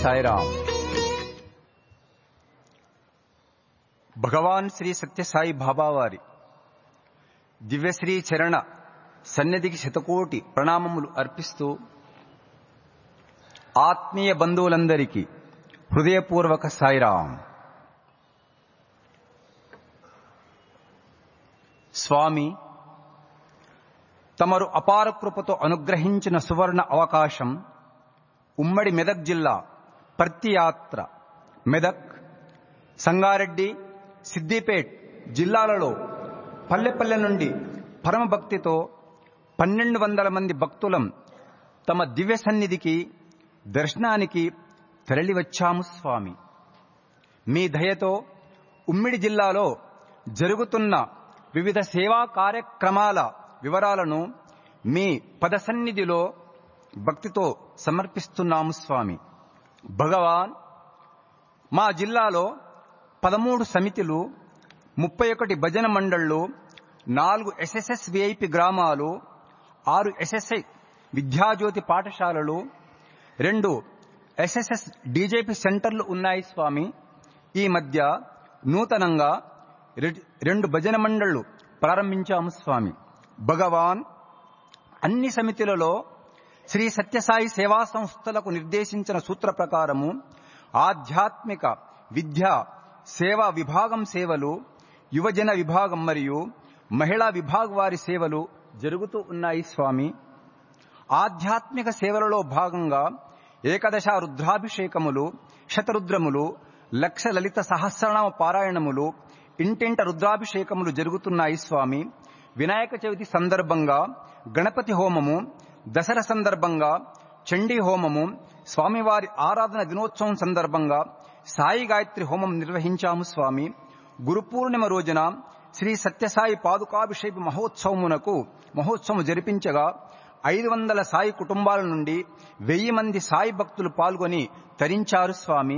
సాయిరాం భగవాన్ శ్రీ సత్యసాయి బాబా వారి దివ్యశ్రీ చరణ సన్నిధికి శతకోటి ప్రణామములు అర్పిస్తూ ఆత్మీయ బంధువులందరికీ హృదయపూర్వక సాయిరాం స్వామి తమరు అపార కృపతో అనుగ్రహించిన సువర్ణ అవకాశం ఉమ్మడి మెదక్ జిల్లా ప్రతియాత్ర మెదక్ సంగారెడ్డి సిద్దిపేట్ జిల్లాలలో పల్లెపల్లె నుండి పరమభక్తితో పన్నెండు వందల మంది భక్తులం తమ దివ్య సన్నిధికి దర్శనానికి తరలివచ్చాము స్వామి మీ దయతో ఉమ్మిడి జిల్లాలో జరుగుతున్న వివిధ సేవా కార్యక్రమాల వివరాలను మీ పదసన్నిధిలో భక్తితో సమర్పిస్తున్నాము స్వామి భగవాన్ మా జిల్లాలో పదమూడు సమితిలు ముప్పై ఒకటి భజన మండళ్లు నాలుగు ఎస్ఎస్ఎస్ విఐపి గ్రామాలు ఆరు ఎస్ఎస్ఐ విద్యాజ్యోతి పాఠశాలలు రెండు ఎస్ఎస్ఎస్ డీజేపీ సెంటర్లు ఉన్నాయి స్వామి ఈ మధ్య నూతనంగా రెండు భజన మండళ్లు ప్రారంభించాము స్వామి భగవాన్ అన్ని సమితులలో శ్రీ సత్యసాయి సేవా సంస్థలకు నిర్దేశించిన సూత్ర ప్రకారము ఆధ్యాత్మిక విద్య సేవా విభాగం సేవలు యువజన విభాగం మరియు మహిళా విభాగ వారి సేవలు జరుగుతూ ఉన్నాయి స్వామి ఆధ్యాత్మిక సేవలలో భాగంగా ఏకదశ రుద్రాభిషేకములు శతరుద్రములు లక్ష లలిత సహస్రనామ పారాయణములు ఇంటింట రుద్రాభిషేకములు జరుగుతున్నాయి స్వామి వినాయక చవితి సందర్భంగా గణపతి హోమము దసరా సందర్భంగా చండీ హోమము స్వామివారి ఆరాధన దినోత్సవం సందర్భంగా సాయి గాయత్రి హోమం నిర్వహించాము స్వామి గురు పూర్ణిమ రోజున శ్రీ సత్యసాయి పాదుకాభిషేక మహోత్సవమునకు మహోత్సవం జరిపించగా ఐదు వందల సాయి కుటుంబాల నుండి వెయ్యి మంది సాయి భక్తులు పాల్గొని తరించారు స్వామి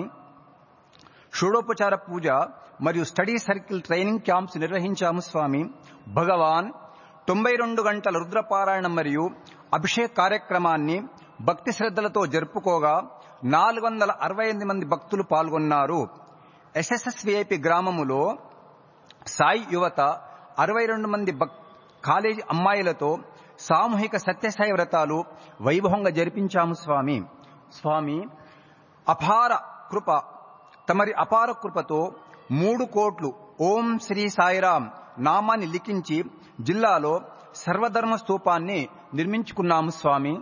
షోడోపచార పూజ మరియు స్టడీ సర్కిల్ ట్రైనింగ్ క్యాంప్స్ నిర్వహించాము స్వామి భగవాన్ తొంభై రెండు గంటల రుద్రపారాయణం మరియు అభిషేక్ కార్యక్రమాన్ని భక్తి శ్రద్ధలతో జరుపుకోగా నాలుగు వందల అరవై ఎనిమిది మంది భక్తులు పాల్గొన్నారు ఎస్ఎస్ఎస్ విఐపి గ్రామములో సాయి యువత అరవై రెండు మంది కాలేజీ అమ్మాయిలతో సామూహిక సత్యసాయి వ్రతాలు వైభవంగా జరిపించాము స్వామి స్వామి అపార కృప తమరి అపార కృపతో మూడు కోట్లు ఓం శ్రీ సాయిరాం నామాన్ని లిఖించి జిల్లాలో సర్వధర్మ స్తూపాన్ని నిర్మించుకున్నాము స్వామి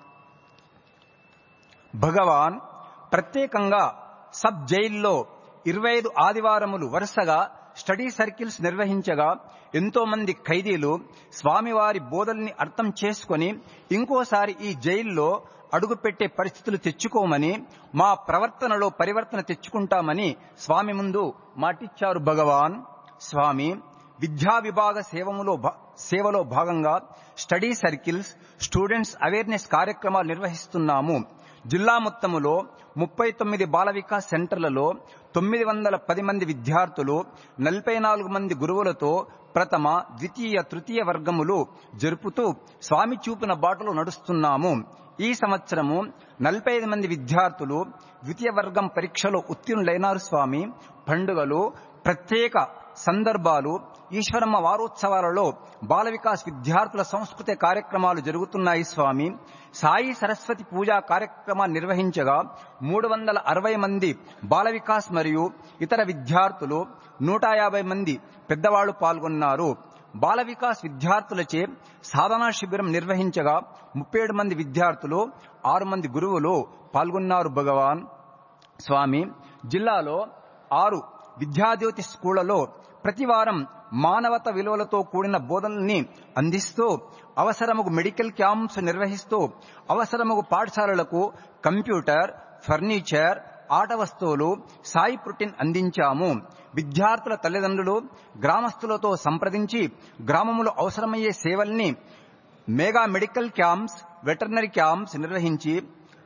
భగవాన్ ప్రత్యేకంగా సబ్ జైల్లో ఇరవై ఐదు ఆదివారములు వరుసగా స్టడీ సర్కిల్స్ నిర్వహించగా ఎంతో మంది ఖైదీలు స్వామివారి బోధల్ని అర్థం చేసుకుని ఇంకోసారి ఈ జైల్లో అడుగుపెట్టే పరిస్థితులు తెచ్చుకోమని మా ప్రవర్తనలో పరివర్తన తెచ్చుకుంటామని స్వామి ముందు మాటిచ్చారు భగవాన్ స్వామి విద్యా విభాగ సేవములో సేవలో భాగంగా స్టడీ సర్కిల్స్ స్టూడెంట్స్ అవేర్నెస్ కార్యక్రమాలు నిర్వహిస్తున్నాము జిల్లా మొత్తములో ముప్పై తొమ్మిది బాల వికాస్ సెంటర్లలో తొమ్మిది వందల పది మంది విద్యార్థులు నలభై నాలుగు మంది గురువులతో ప్రథమ ద్వితీయ తృతీయ వర్గములు జరుపుతూ స్వామి చూపిన బాటలో నడుస్తున్నాము ఈ సంవత్సరము నలభై ఐదు మంది విద్యార్థులు ద్వితీయ వర్గం పరీక్షలో ఉత్తీర్ణులైనారు స్వామి పండుగలు ప్రత్యేక సందర్భాలు ఈశ్వరమ్మ వారోత్సవాలలో బాల వికాస్ విద్యార్థుల సంస్కృతి కార్యక్రమాలు జరుగుతున్నాయి స్వామి సాయి సరస్వతి పూజా కార్యక్రమాన్ని నిర్వహించగా మూడు వందల అరవై మంది బాల వికాస్ మరియు ఇతర విద్యార్థులు నూట యాభై మంది పెద్దవాళ్లు పాల్గొన్నారు బాల వికాస్ విద్యార్థులచే సాధనా శిబిరం నిర్వహించగా ముప్పై ఏడు మంది విద్యార్థులు ఆరు మంది గురువులు పాల్గొన్నారు భగవాన్ స్వామి జిల్లాలో ఆరు విద్యాజ్యోతి స్కూళ్లలో ప్రతివారం మానవత విలువలతో కూడిన బోధనల్ని అందిస్తూ అవసరముకు మెడికల్ క్యాంప్స్ నిర్వహిస్తూ అవసరముకు పాఠశాలలకు కంప్యూటర్ ఫర్నిచర్ ఆట వస్తువులు సాయి ప్రోటీన్ అందించాము విద్యార్థుల తల్లిదండ్రులు గ్రామస్తులతో సంప్రదించి గ్రామంలో అవసరమయ్యే సేవల్ని mega medical camps veterinary camps నిర్వహించి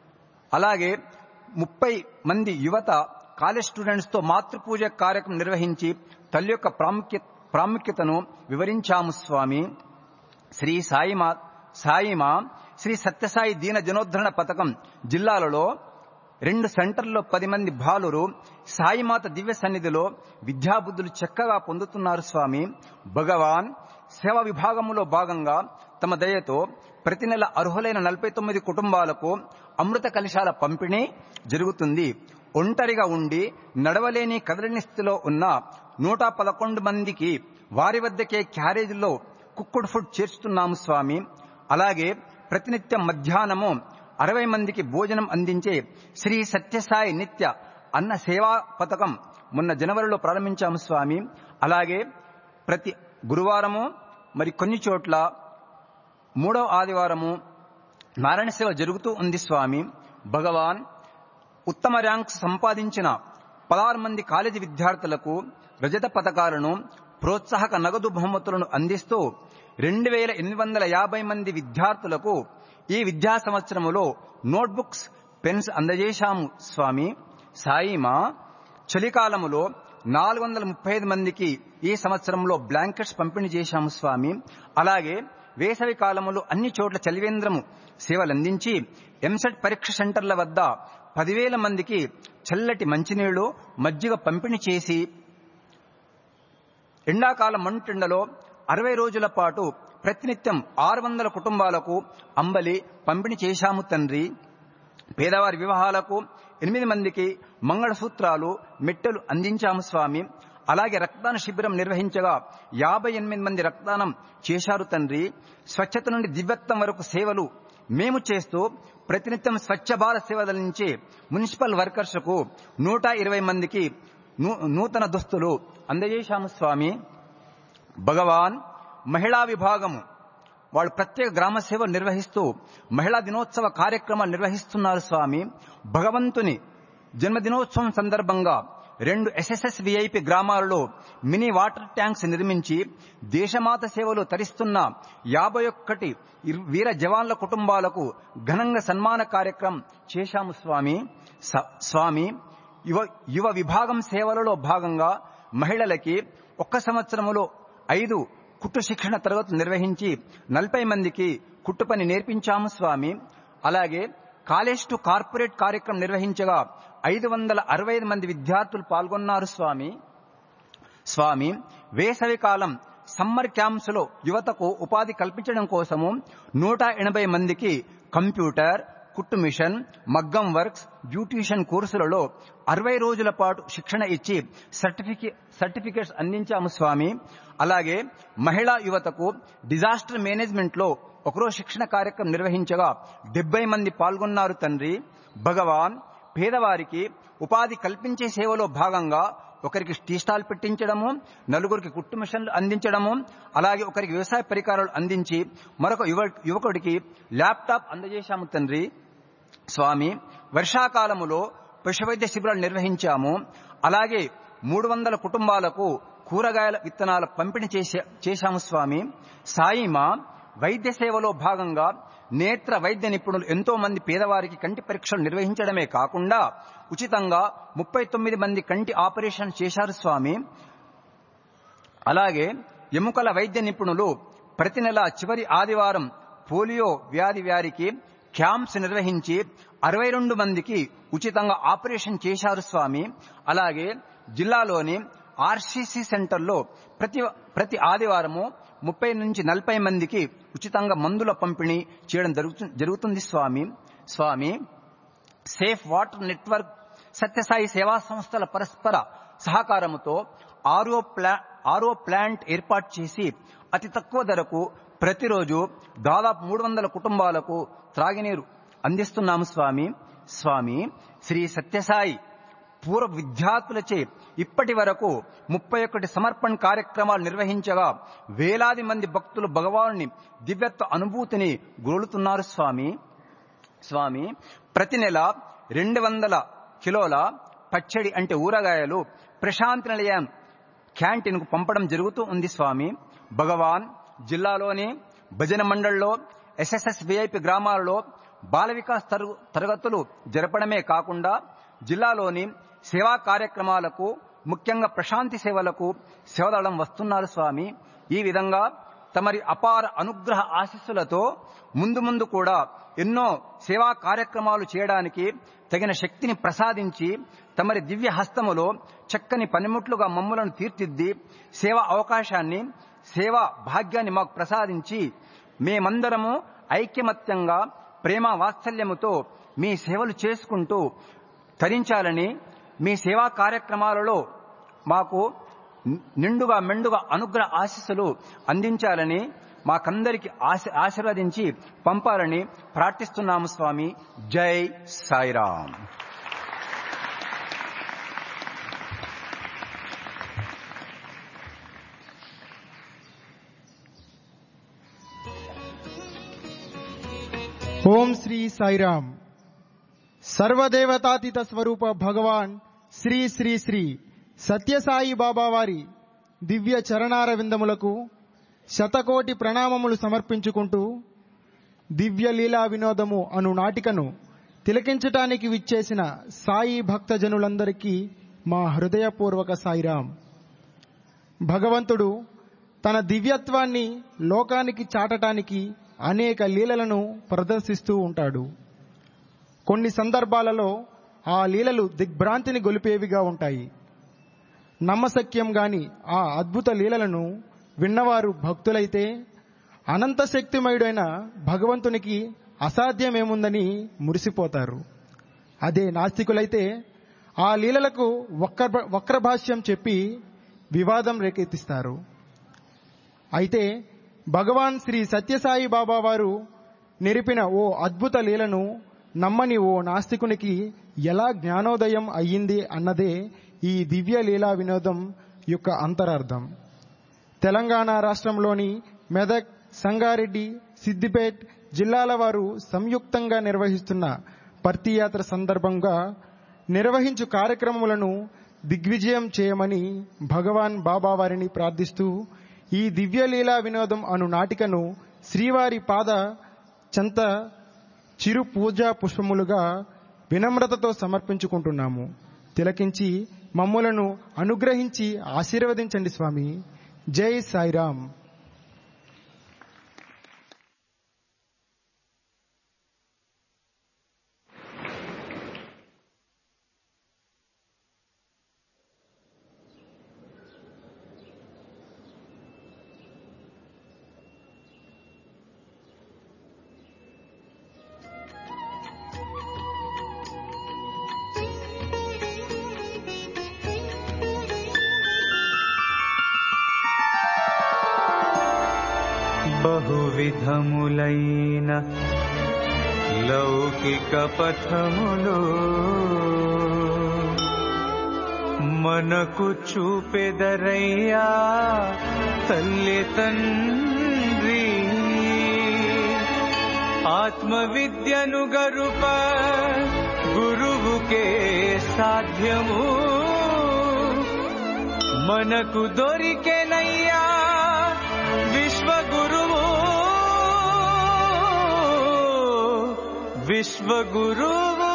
అలాగే ముప్పై మంది యువత కాలేజ్ స్టూడెంట్స్ తో మాతృపూజ కార్యక్రమం నిర్వహించి తల్లి యొక్క ప్రాముఖ్య ప్రాముఖ్యతను వివరించాము స్వామి శ్రీ సాయిమా సాయిమా శ్రీ సత్యసాయి దీన జనోద్ధరణ పథకం జిల్లాలలో రెండు సెంటర్లో పది మంది బాలురు సాయిమాత దివ్య సన్నిధిలో విద్యాబుద్ధులు చక్కగా పొందుతున్నారు స్వామి భగవాన్ సేవా విభాగంలో భాగంగా తమ దయతో ప్రతి నెల అర్హులైన నలభై తొమ్మిది కుటుంబాలకు అమృత కలశాల పంపిణీ జరుగుతుంది ఒంటరిగా ఉండి నడవలేని కదలని స్థితిలో ఉన్న నూట పదకొండు మందికి వారి వద్దకే క్యారేజీలో కుక్కుడు ఫుడ్ చేర్చుతున్నాము స్వామి అలాగే ప్రతినిత్యం మధ్యాహ్నము అరవై మందికి భోజనం అందించే శ్రీ సత్యసాయి నిత్య అన్న సేవా పథకం మొన్న జనవరిలో ప్రారంభించాము స్వామి అలాగే ప్రతి గురువారము మరి కొన్ని చోట్ల మూడవ ఆదివారము నారాయణ సేవ జరుగుతూ ఉంది స్వామి భగవాన్ ఉత్తమ ర్యాంక్స్ సంపాదించిన పదహారు మంది కాలేజీ విద్యార్థులకు రజత పథకాలను ప్రోత్సాహక నగదు బహుమతులను అందిస్తూ రెండు వేల ఎనిమిది వందల యాభై మంది విద్యార్థులకు ఈ విద్యా సంవత్సరములో నోట్బుక్స్ పెన్స్ అందజేశాము స్వామి సాయిమా చలికాలములో నాలుగు వందల ముప్పై ఐదు మందికి ఈ సంవత్సరంలో బ్లాంకెట్స్ పంపిణీ చేశాము స్వామి అలాగే వేసవి కాలములో అన్ని చోట్ల చలివేంద్రము సేవలందించి ఎంసెట్ పరీక్ష సెంటర్ల వద్ద పదివేల మందికి చల్లటి మంచినీళ్లు మజ్జిగ పంపిణీ చేసి ఎండాకాలం మంటెండలో అరవై రోజుల పాటు ప్రతినిత్యం ఆరు వందల కుటుంబాలకు అంబలి పంపిణీ చేశాము తండ్రి పేదవారి వివాహాలకు ఎనిమిది మందికి మంగళసూత్రాలు మెట్టెలు అందించాము స్వామి అలాగే రక్తదాన శిబిరం నిర్వహించగా యాభై ఎనిమిది మంది రక్తదానం చేశారు తండ్రి స్వచ్ఛత నుండి దివ్యత్వం వరకు సేవలు మేము చేస్తూ ప్రతినిత్యం స్వచ్ఛ భారత్ సేవలందించే మున్సిపల్ వర్కర్స్కు నూట ఇరవై మందికి నూతన దుస్తులు అందజేశాము స్వామి భగవాన్ మహిళా విభాగము వాళ్ళు ప్రత్యేక గ్రామ సేవ నిర్వహిస్తూ మహిళా దినోత్సవ కార్యక్రమాలు నిర్వహిస్తున్నారు స్వామి భగవంతుని జన్మదినోత్సవం సందర్భంగా రెండు ఎస్ఎస్ఎస్ విఐపి గ్రామాలలో మినీ వాటర్ ట్యాంక్స్ నిర్మించి దేశమాత సేవలు తరిస్తున్న యాభై ఒక్కటి వీర జవాన్ల కుటుంబాలకు ఘనంగా సన్మాన కార్యక్రమం చేశాము స్వామి స్వామి యువ యువ విభాగం సేవలలో భాగంగా మహిళలకి ఒక్క సంవత్సరములో ఐదు కుట్టు శిక్షణ తరగతులు నిర్వహించి నలభై మందికి కుట్టు పని నేర్పించాము స్వామి అలాగే కాలేజ్ టు కార్పొరేట్ కార్యక్రమం నిర్వహించగా ఐదు వందల అరవై ఐదు మంది విద్యార్థులు పాల్గొన్నారు స్వామి స్వామి వేసవి కాలం సమ్మర్ క్యాంప్స్ లో యువతకు ఉపాధి కల్పించడం కోసము నూట ఎనభై మందికి కంప్యూటర్ కుట్టు మిషన్ మగ్గం వర్క్స్ బ్యూటీషియన్ కోర్సులలో అరవై రోజుల పాటు శిక్షణ ఇచ్చి సర్టిఫికే సర్టిఫికేట్స్ అందించాము స్వామి అలాగే మహిళా యువతకు డిజాస్టర్ మేనేజ్మెంట్ లో ఒకరోజు శిక్షణ కార్యక్రమం నిర్వహించగా డెబ్బై మంది పాల్గొన్నారు తండ్రి భగవాన్ పేదవారికి ఉపాధి కల్పించే సేవలో భాగంగా ఒకరికి టీ స్టాల్ పెట్టించడము నలుగురికి కుట్టు మిషన్లు అందించడము అలాగే ఒకరికి వ్యవసాయ పరికరాలు అందించి మరొక యువకుడికి ల్యాప్టాప్ అందజేశాము తండ్రి స్వామి వర్షాకాలములో పశువైద్య శిబిరాలు నిర్వహించాము అలాగే మూడు వందల కుటుంబాలకు కూరగాయల విత్తనాల పంపిణీ చేశాము స్వామి సాయిమా వైద్య సేవలో భాగంగా నేత్ర వైద్య నిపుణులు ఎంతో మంది పేదవారికి కంటి పరీక్షలు నిర్వహించడమే కాకుండా ఉచితంగా ముప్పై తొమ్మిది మంది కంటి ఆపరేషన్ చేశారు స్వామి అలాగే ఎముకల వైద్య నిపుణులు ప్రతి నెల చివరి ఆదివారం పోలియో వ్యాధి వ్యాధికి క్యాంప్స్ నిర్వహించి అరవై రెండు మందికి ఉచితంగా ఆపరేషన్ చేశారు స్వామి అలాగే జిల్లాలోని ఆర్సీసీ సెంటర్లో ప్రతి ప్రతి ఆదివారము ముప్పై నుంచి నలభై మందికి ఉచితంగా మందుల పంపిణీ చేయడం జరుగుతుంది స్వామి స్వామి సేఫ్ వాటర్ నెట్వర్క్ సత్యసాయి సేవా సంస్థల పరస్పర సహకారంతో ఆరో ప్లా ఆరో ప్లాంట్ ఏర్పాటు చేసి అతి తక్కువ ధరకు ప్రతిరోజు దాదాపు మూడు వందల కుటుంబాలకు త్రాగినీరు అందిస్తున్నాము స్వామి స్వామి శ్రీ సత్యసాయి పూర్వ విద్యార్థులచే ఇప్పటి వరకు ముప్పై ఒకటి సమర్పణ కార్యక్రమాలు నిర్వహించగా వేలాది మంది భక్తులు భగవానుని దివ్యత్వ అనుభూతిని గోలుతున్నారు స్వామి స్వామి ప్రతి నెల రెండు వందల కిలోల పచ్చడి అంటే ఊరగాయలు ప్రశాంతి నిలయం క్యాంటీన్కు పంపడం జరుగుతూ ఉంది స్వామి భగవాన్ జిల్లాలోని భజన మండళ్లో ఎస్ఎస్ఎస్ విఐపి గ్రామాలలో బాల వికాస్ తరగతులు జరపడమే కాకుండా జిల్లాలోని సేవా కార్యక్రమాలకు ముఖ్యంగా ప్రశాంతి సేవలకు సేవదళం వస్తున్నారు స్వామి ఈ విధంగా తమరి అపార అనుగ్రహ ఆశస్సులతో ముందు ముందు కూడా ఎన్నో సేవా కార్యక్రమాలు చేయడానికి తగిన శక్తిని ప్రసాదించి తమరి దివ్య హస్తములో చక్కని పనిముట్లుగా మమ్ములను తీర్చిద్ది సేవా అవకాశాన్ని సేవా భాగ్యాన్ని మాకు ప్రసాదించి మేమందరము ఐక్యమత్యంగా ప్రేమ వాత్సల్యముతో మీ సేవలు చేసుకుంటూ తరించాలని మీ సేవా కార్యక్రమాలలో మాకు నిండుగా మెండుగా అనుగ్రహ ఆశీస్సులు అందించాలని మాకందరికి ఆశ ఆశీర్వదించి పంపాలని ప్రార్థిస్తున్నాము స్వామి జై సాయిరామ్ ఓం శ్రీ సాయిరామ్ సర్వదేవతాతీత స్వరూప భగవాన్ శ్రీ శ్రీ శ్రీ సత్యసాయి బాబా వారి దివ్య చరణార విందములకు శతకోటి ప్రణామములు సమర్పించుకుంటూ దివ్య లీలా వినోదము అను నాటికను తిలకించటానికి విచ్చేసిన సాయి భక్తజనులందరికీ మా హృదయపూర్వక సాయిరామ్ భగవంతుడు తన దివ్యత్వాన్ని లోకానికి చాటటానికి అనేక లీలలను ప్రదర్శిస్తూ ఉంటాడు కొన్ని సందర్భాలలో ఆ లీలలు దిగ్భ్రాంతిని గొలిపేవిగా ఉంటాయి నమ్మశక్యం గాని ఆ అద్భుత లీలలను విన్నవారు భక్తులైతే అనంత శక్తిమయుడైన భగవంతునికి అసాధ్యమేముందని మురిసిపోతారు అదే నాస్తికులైతే ఆ లీలలకు వక్ర వక్రభాష్యం చెప్పి వివాదం రేకెత్తిస్తారు అయితే భగవాన్ శ్రీ సత్యసాయి బాబా వారు నిరిపిన ఓ అద్భుత లీలను నమ్మని ఓ నాస్తికునికి ఎలా జ్ఞానోదయం అయ్యింది అన్నదే ఈ దివ్య లీలా వినోదం యొక్క అంతరార్థం తెలంగాణ రాష్ట్రంలోని మెదక్ సంగారెడ్డి సిద్దిపేట్ జిల్లాల వారు సంయుక్తంగా నిర్వహిస్తున్న పర్తియాత్ర సందర్భంగా నిర్వహించు కార్యక్రమములను దిగ్విజయం చేయమని భగవాన్ బాబా వారిని ప్రార్థిస్తూ ఈ దివ్యలీలా వినోదం అను నాటికను శ్రీవారి పాద చెంత చిరు పూజా పుష్పములుగా వినమ్రతతో సమర్పించుకుంటున్నాము తిలకించి మమ్ములను అనుగ్రహించి ఆశీర్వదించండి స్వామి జై సాయిరామ్ బహువిధములైన లౌకిక పథములు మనకు చూపెదరయ్యా తల్లి తండ్రి ఆత్మవిద్యను గరుప గురువుకే సాధ్యము మనకు దొరికెనయ్యా విశ్వగురువు విశ్వగురువు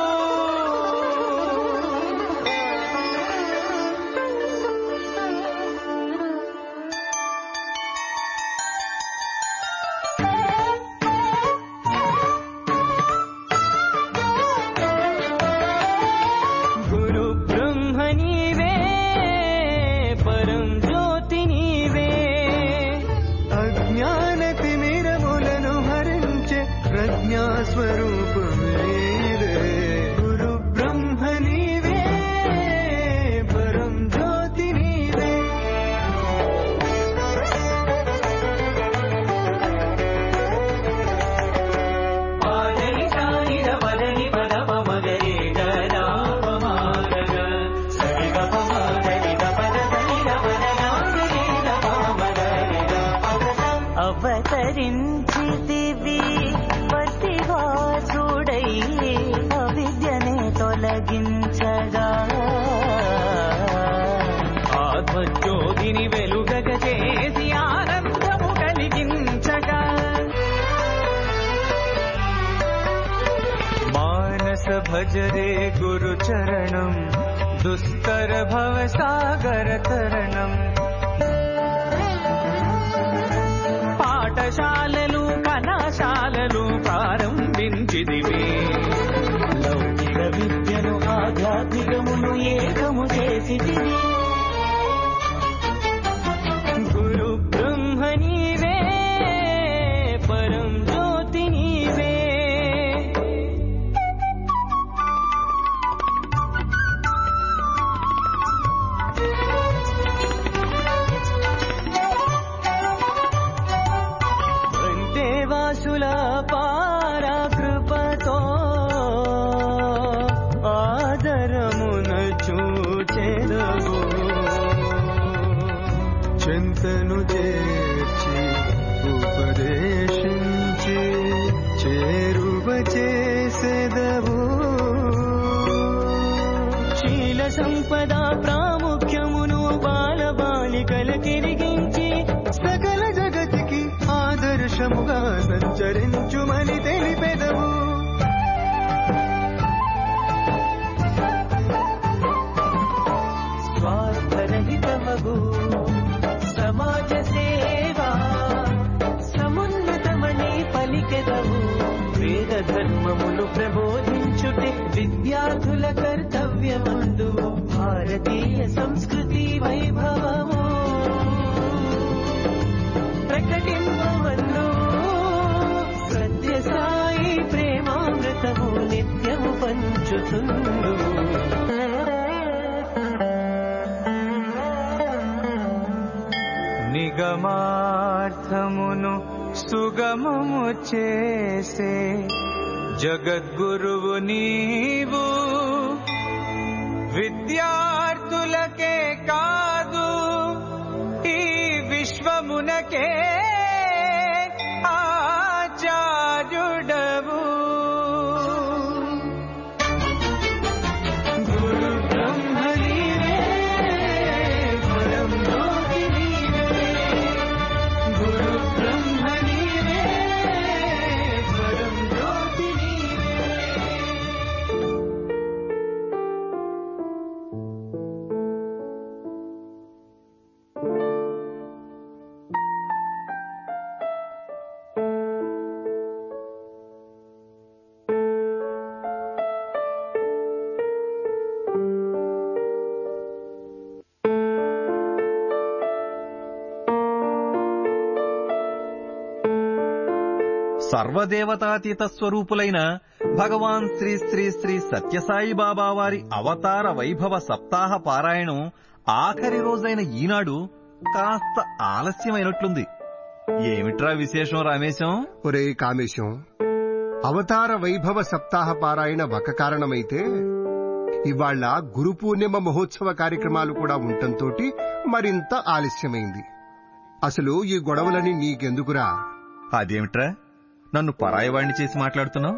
గురు బ్రహ్మ నీవే పరం జ్యోతి నీవే అజ్ఞాన తిమిరములను హరించే ప్రజ్ఞా స్వరూపమేదే గురు బ్రహ్మ నీవే పరం జ్యోతి నీవే పాదని సాయిర పదని పద పమగరే గదా పమాగగ సరిగ పమగరి పద సరిగ పద నాగరి పమగరి అవతరించితివి పతివాసుడై అవిద్యనే తొలగించగా ఆత్మజ్యోతిని వెలుగగ చేసి ఆనందము కలిగించగా మానస భజరే గురు చరణం దుస్తర భవ సాగర తరణం పాఠశాలలు కళాశాలలు ప్రారంభించిదివి లౌకిక చెంతను చేర్చి ఉపదేశించి చేరువ చేసెదవు శీల సంపద ప్రాముఖ్యమును బాల బాలికల తిరిగించి సకల జగతికి ఆదర్శముగా సంచరించుమని తెలిపెదవు స్వార్థరహితమగు సమాజ సేవ సమున్నతమని పలికెదవు వేద ధర్మములు ప్రబోధించుటే విద్యార్థుల కర్తవ్యమందు భారతీయ సంస్కృతి వైభవము ప్రకటింపమన్ను సత్యసాయి ప్రేమామృతము నిత్యము పంచుతుండు నిగమార్థమును సుగమము చేసే జగద్గురువు నీవు విద్యార్థులకే కాదు ఈ విశ్వమునకే ఆచార్యుడవు గురు బ్రహ్మ నీవే, పరం జ్యోతి నీవే. గురు బ్రహ్మ నీవే, పరం జ్యోతి నీవే. సర్వదేవతాతీత స్వరూపులైన భగవాన్ శ్రీ శ్రీ శ్రీ సత్యసాయి బాబా వారి అవతార వైభవ సప్తాహ పారాయణం ఆఖరి రోజైన ఈనాడు కాస్త ఆలస్యమైనట్లుంది ఏమిట్రా విశేషం రామేశం ఒరే కామేశం అవతార వైభవ సప్తాహ పారాయణ ఒక కారణమైతే ఇవాళ గురు పూర్ణిమ మహోత్సవ కార్యక్రమాలు కూడా ఉండటంతోటి మరింత ఆలస్యమైంది అసలు ఈ గొడవలని నీకెందుకురా అదేమిట్రా నన్ను పరాయవాణ్ణి చేసి మాట్లాడుతున్నావు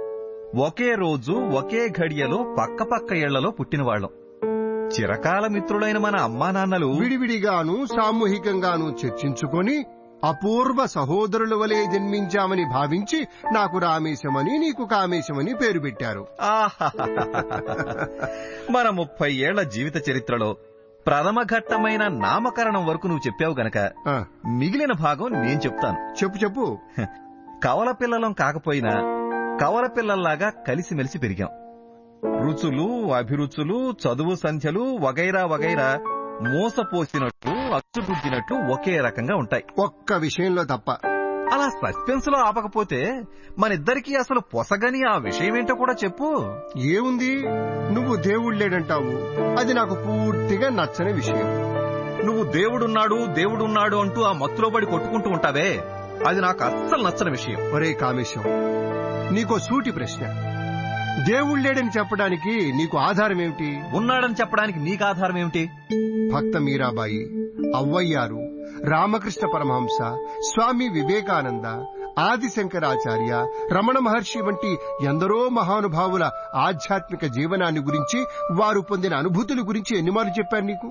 ఒకే రోజు ఒకే ఘడియలో పక్క పక్క ఇళ్లలో పుట్టినవాళ్లం చిరకాల మిత్రులైన మన అమ్మా నాన్నలు విడివిడిగాను సామూహికంగాను చర్చించుకొని అపూర్వ సహోదరుల వలె జన్మించామని భావించి నాకు రామేశమని నీకు కామేశమని పేరు పెట్టారు ఆహాహాహాహా. మన ముప్పై ఏళ్ల జీవిత చరిత్రలో ప్రథమ ఘట్టమైన నామకరణం వరకు నువ్వు చెప్పావు గనక ఆ, మిగిలిన భాగం నేను చెప్తాను చెప్పు చెప్పు కవల పిల్లలం కాకపోయినా కవల పిల్లల్లాగా కలిసిమెలిసి పెరిగాం రుచులు అభిరుచులు చదువు సంధ్యలు వగైరా వగైరా మోసపోసినట్లు అచ్చుగుద్దినట్లు ఒకే రకంగా ఉంటాయి ఒక్క విషయంలో తప్ప అలా సస్పెన్స్ లో ఆపకపోతే మనిద్దరికీ అసలు పొసగని ఆ విషయమేంటో కూడా చెప్పు ఏముంది నువ్వు దేవుళ్ళేడంటావు అది నాకు పూర్తిగా నచ్చని విషయం నువ్వు దేవుడున్నాడు దేవుడున్నాడు అంటూ ఆ మత్తులో పడి కొట్టుకుంటూ ఉంటావే అది నాకు అస్సలు నచ్చని విషయం ఒరే కామేశం నీకో సూటి ప్రశ్న దేవుళ్ళేడని చెప్పడానికి నీకు ఆధారం ఏమిటి ఉన్నాడని చెప్పడానికి నీకు ఆధారం ఏమిటి భక్త మీరాబాయి అవ్వయ్యారు రామకృష్ణ పరమహంస స్వామి వివేకానంద ఆదిశంకరాచార్య రమణ మహర్షి వంటి ఎందరో మహానుభావుల ఆధ్యాత్మిక జీవనాన్ని గురించి వారు పొందిన అనుభూతుల గురించి ఎన్నిమార్లు చెప్పారు నీకు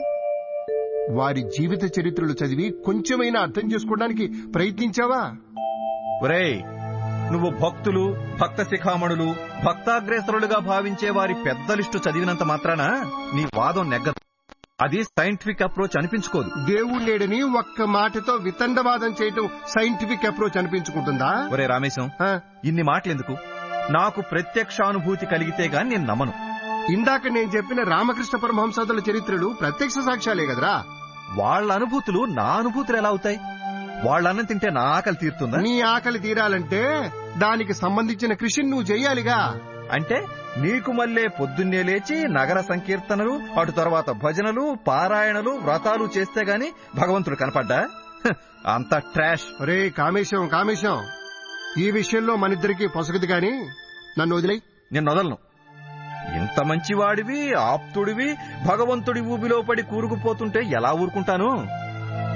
వారి జీవిత చరిత్రలు చదివి కొంచెమైనా అర్థం చేసుకోవడానికి ప్రయత్నించావా ఒరేయ్ నువ్వు భక్తులు భక్త శిఖామణులు భక్తాగ్రేసరులుగా భావించే వారి పెద్ద లిస్టు చదివినంత మాత్రాన నీ వాదం నెగ్గదు అది సైంటిఫిక్ అప్రోచ్ అనిపించుకోదు దేవుళ్ళేడని ఒక్క మాటతో వితండవాదం చేయటం సైంటిఫిక్ అప్రోచ్ అనిపించుకుంటుందా ఒరే రామేశం ఆ, ఇన్ని మాటలెందుకు నాకు ప్రత్యక్షానుభూతి కలిగితే గాని నేను నమ్మను ఇందాక నేను చెప్పిన రామకృష్ణ పరమహంసదుల చరిత్రలు ప్రత్యక్ష సాక్ష్యాలే కదరా వాళ్ళ అనుభూతులు నా అనుభూతులు ఎలా అవుతాయి వాళ్ళన్నం తింటే నా ఆకలి తీరుతుందా నీ ఆకలి తీరాలంటే దానికి సంబంధించిన కృషిని నువ్వు చెయ్యాలిగా అంటే నీకు మళ్ళీ పొద్దున్నే లేచి నగర సంకీర్తనలు అటు తర్వాత భజనలు పారాయణలు వ్రతాలు చేస్తే గాని భగవంతుడు కనపడ్డా హ్, అంత ట్రాష్ ఒరే కామేశం కామేశం ఈ విషయంలో మనిద్దరికి పొసగదు గాని నన్ను వదిలేయ్ నేను వదలను ఇంత మంచివాడివి ఆప్తుడివి భగవంతుడి ఊబిలో పడి కూరుకుపోతుంటే ఎలా ఊరుకుంటాను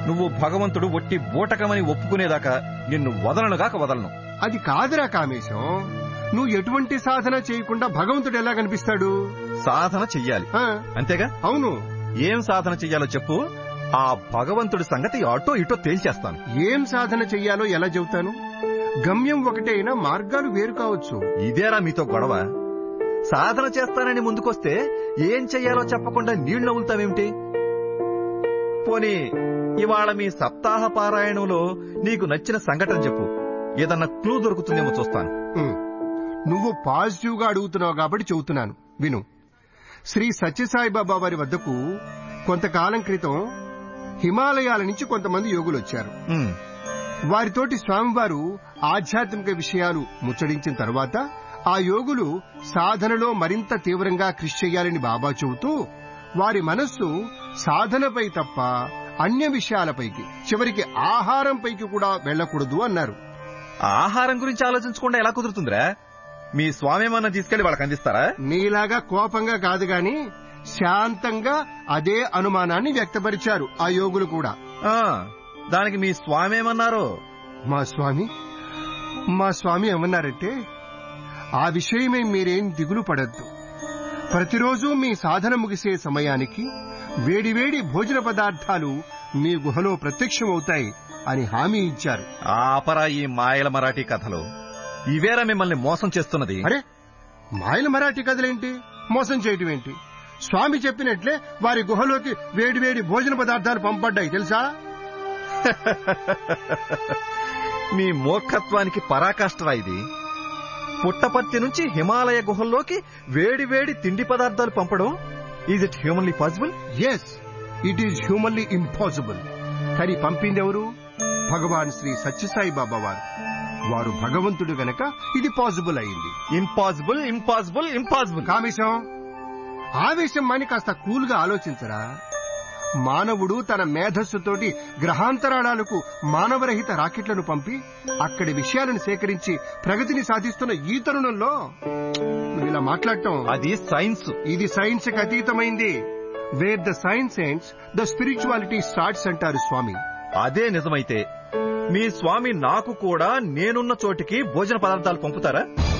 నువ్వు భగవంతుడు ఒట్టి బూటకమని ఒప్పుకునేదాకా నిన్ను వదలనుగాక వదలను అది కాదురా కామేశం నువ్వు ఎటువంటి సాధన చేయకుండా భగవంతుడు ఎలా కనిపిస్తాడు సాధన చెయ్యాలి ఆ, అంతేగా అవును ఏం సాధన చెయ్యాలో చెప్పు ఆ భగవంతుడి సంగతి అటో ఇటో తేల్చేస్తాను ఏం సాధన చెయ్యాలో ఎలా చెబుతాను గమ్యం ఒకటే అయినా మార్గాలు వేరు కావచ్చు ఇదేరా మీతో గొడవ సాధన చేస్తానని ముందుకొస్తే ఏం చెయ్యాలో చెప్పకుండా నీళ్లు నవ్వులుతావేమిటి పోనీ ఇవాళ మీ సప్తాహ పారాయణంలో నీకు నచ్చిన సంఘటన చెప్పు ఏదన్నా క్లూ దొరుకుతుందేమో చూస్తాను ఉమ్. నువ్వు పాజిటివ్ గా అడుగుతున్నావు కాబట్టి చెబుతున్నాను విను శ్రీ సత్యసాయిబాబా వారి వద్దకు కొంతకాలం క్రితం హిమాలయాల నుంచి కొంతమంది యోగులు వచ్చారు ఉమ్, వారితోటి స్వామివారు ఆధ్యాత్మిక విషయాలు ముచ్చడించిన తర్వాత ఆ యోగులు సాధనలో మరింత తీవ్రంగా కృషి చేయాలని బాబా చెబుతూ వారి మనస్సు సాధనపై తప్ప అన్య విషయాలపైకి చివరికి ఆహారంపైకి కూడా వెళ్ళకూడదు అన్నారు ఆహారం గురించి ఆలోచించకుండా ఎలా కుదురుతుందిరా మీ స్వామి ఏమన్నా తీసుకెళ్లి వాళ్ళకి అందిస్తారా నీలాగా కోపంగా కాదు గాని శాంతంగా అదే అనుమానాన్ని వ్యక్తపరిచారు ఆ యోగులు కూడా ఆ, దానికి మీ స్వామి ఏమన్నారు మా స్వామి మా స్వామి ఏమన్నారంటే ఆ విషయమై మీరేం దిగులు పడద్దు ప్రతిరోజు మీ సాధన ముగిసే సమయానికి వేడివేడి భోజన పదార్థాలు మీ గుహలో ప్రత్యక్షమవుతాయి అని హామీ ఇచ్చారు ఆపరా ఈ మాయల మరాఠీ కథలు ఇవేరా మిమ్మల్ని మోసం చేస్తున్నది అరే మాయల మరాఠీ కథలేంటి మోసం చేయటం ఏంటి స్వామి చెప్పినట్లే వారి గుహలోకి వేడివేడి భోజన పదార్థాలు పంపడ్డాయి తెలుసా మీ మూర్ఖత్వానికి పరాకాష్ఠరా ఇది పుట్టపర్తి నుంచి హిమాలయ గుహల్లోకి వేడి వేడి తిండి పదార్థాలు పంపడం is it humanly possible yes it is humanly impossible కానీ పంపిందెవరు భగవాన్ శ్రీ సత్యసాయి బాబా వారు వారు భగవంతుడు గనక ఇది పాసిబుల్ అయింది ఇంపాసిబుల్ ఇంపాసిబుల్ ఇంపాసిబుల్ కామేశం ఆవేశం మని కాస్త కూల్ గా ఆలోచించరా మానవుడు తన మేధస్సుతోటి గ్రహాంతరాళాలకు మానవరహిత రాకెట్లను పంపి అక్కడి విషయాలను సేకరించి ప్రగతిని సాధిస్తున్న ఈ తరుణంలో నువ్వు ఇలా మాట్లాడటం అది సైన్స్ ఇది సైన్స్ కి అతీతమైంది where the science ends the spirituality starts అంటారు స్వామి అదే నిజమైతే మీ స్వామి నాకు కూడా నేనున్న చోటికి భోజన పదార్థాలు పంపుతారా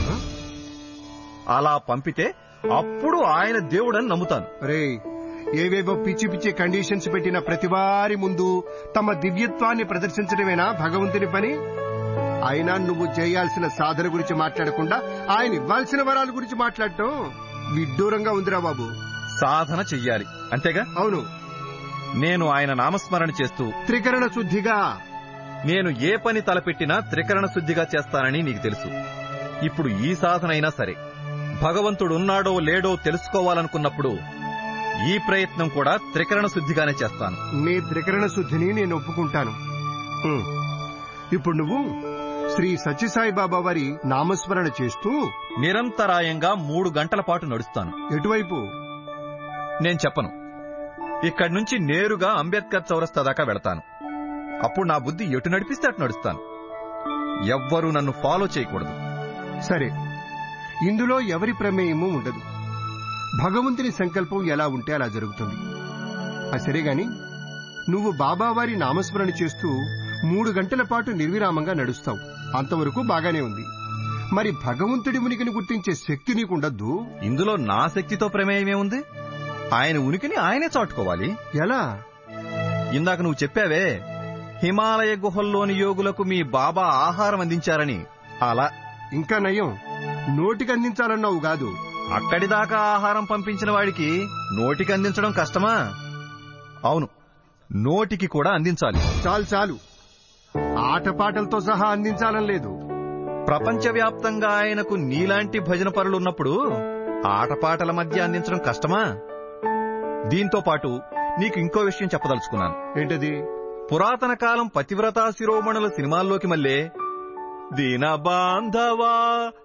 అలా పంపితే అప్పుడు ఆయన దేవుడని నమ్ముతాను రే ఏవేవో పిచ్చి పిచ్చి కండిషన్స్ పెట్టిన ప్రతివారి ముందు తమ దివ్యత్వాన్ని ప్రదర్శించడమేనా భగవంతుని పని అయినా నువ్వు చేయాల్సిన సాధన గురించి మాట్లాడకుండా ఆయన ఇవ్వాల్సిన వరాల గురించి మాట్లాడటం విడ్డూరంగా ఉందిరా బాబు సాధన చెయ్యాలి అంతేగా అవును నేను ఆయన నామస్మరణ చేస్తూ త్రికరణ శుద్ధిగా నేను ఏ పని తలపెట్టినా త్రికరణ శుద్ధిగా చేస్తానని నీకు తెలుసు ఇప్పుడు ఈ సాధన అయినా సరే భగవంతుడు ఉన్నాడో లేడో తెలుసుకోవాలనుకున్నప్పుడు ఈ ప్రయత్నం కూడా త్రికరణ శుద్ధిగానే చేస్తాను నీ త్రికరణ శుద్ధిని నేను ఒప్పుకుంటాను ఉమ్. ఇప్పుడు నువ్వు శ్రీ సత్యసాయి బాబా వారి నామస్మరణ చేస్తూ నిరంతరాయంగా మూడు గంటల పాటు నడుస్తాను ఎటువైపు నేను చెప్పను ఇక్కడి నుంచి నేరుగా అంబేద్కర్ చౌరస్తా దాకా వెళతాను అప్పుడు నా బుద్ధి ఎటు నడిపిస్తే అటు నడుస్తాను ఎవ్వరూ నన్ను ఫాలో చేయకూడదు సరే ఇందులో ఎవరి ప్రమేయము ఉండదు భగవంతుని సంకల్పం ఎలా ఉంటే అలా జరుగుతుంది ఆ సరే గాని నువ్వు బాబావారి నామస్మరణ చేస్తూ మూడు గంటల పాటు నిర్విరామంగా నడుస్తావు అంతవరకు బాగానే ఉంది మరి భగవంతుడి ఉనికిని గుర్తించే శక్తి నీకుండద్దు ఇందులో నా శక్తితో ప్రమేయమేముంది ఆయన ఉనికిని ఆయనే చాటుకోవాలి ఎలా ఇందాక నువ్వు చెప్పావే హిమాలయ గుహల్లోని యోగులకు మీ బాబా ఆహారం అందించారని అలా ఇంకా నయం నోటికి అందించాలన్నావు కాదు అక్కడి దాకా ఆహారం పంపించిన వాడికి నోటికి అందించడం కష్టమా అవును నోటికి కూడా అందించాలి చాలు చాలు ఆటపాటలతో సహా అందించాలని లేదు ప్రపంచవ్యాప్తంగా ఆయనకు నీలాంటి భజన పరులున్నప్పుడు ఆటపాటల మధ్య అందించడం కష్టమా దీంతో పాటు నీకు ఇంకో విషయం చెప్పదలుచుకున్నాను ఏంటది పురాతన కాలం పతివ్రతా శిరోమణుల సినిమాల్లోకి మళ్ళీ దీన బాంధవా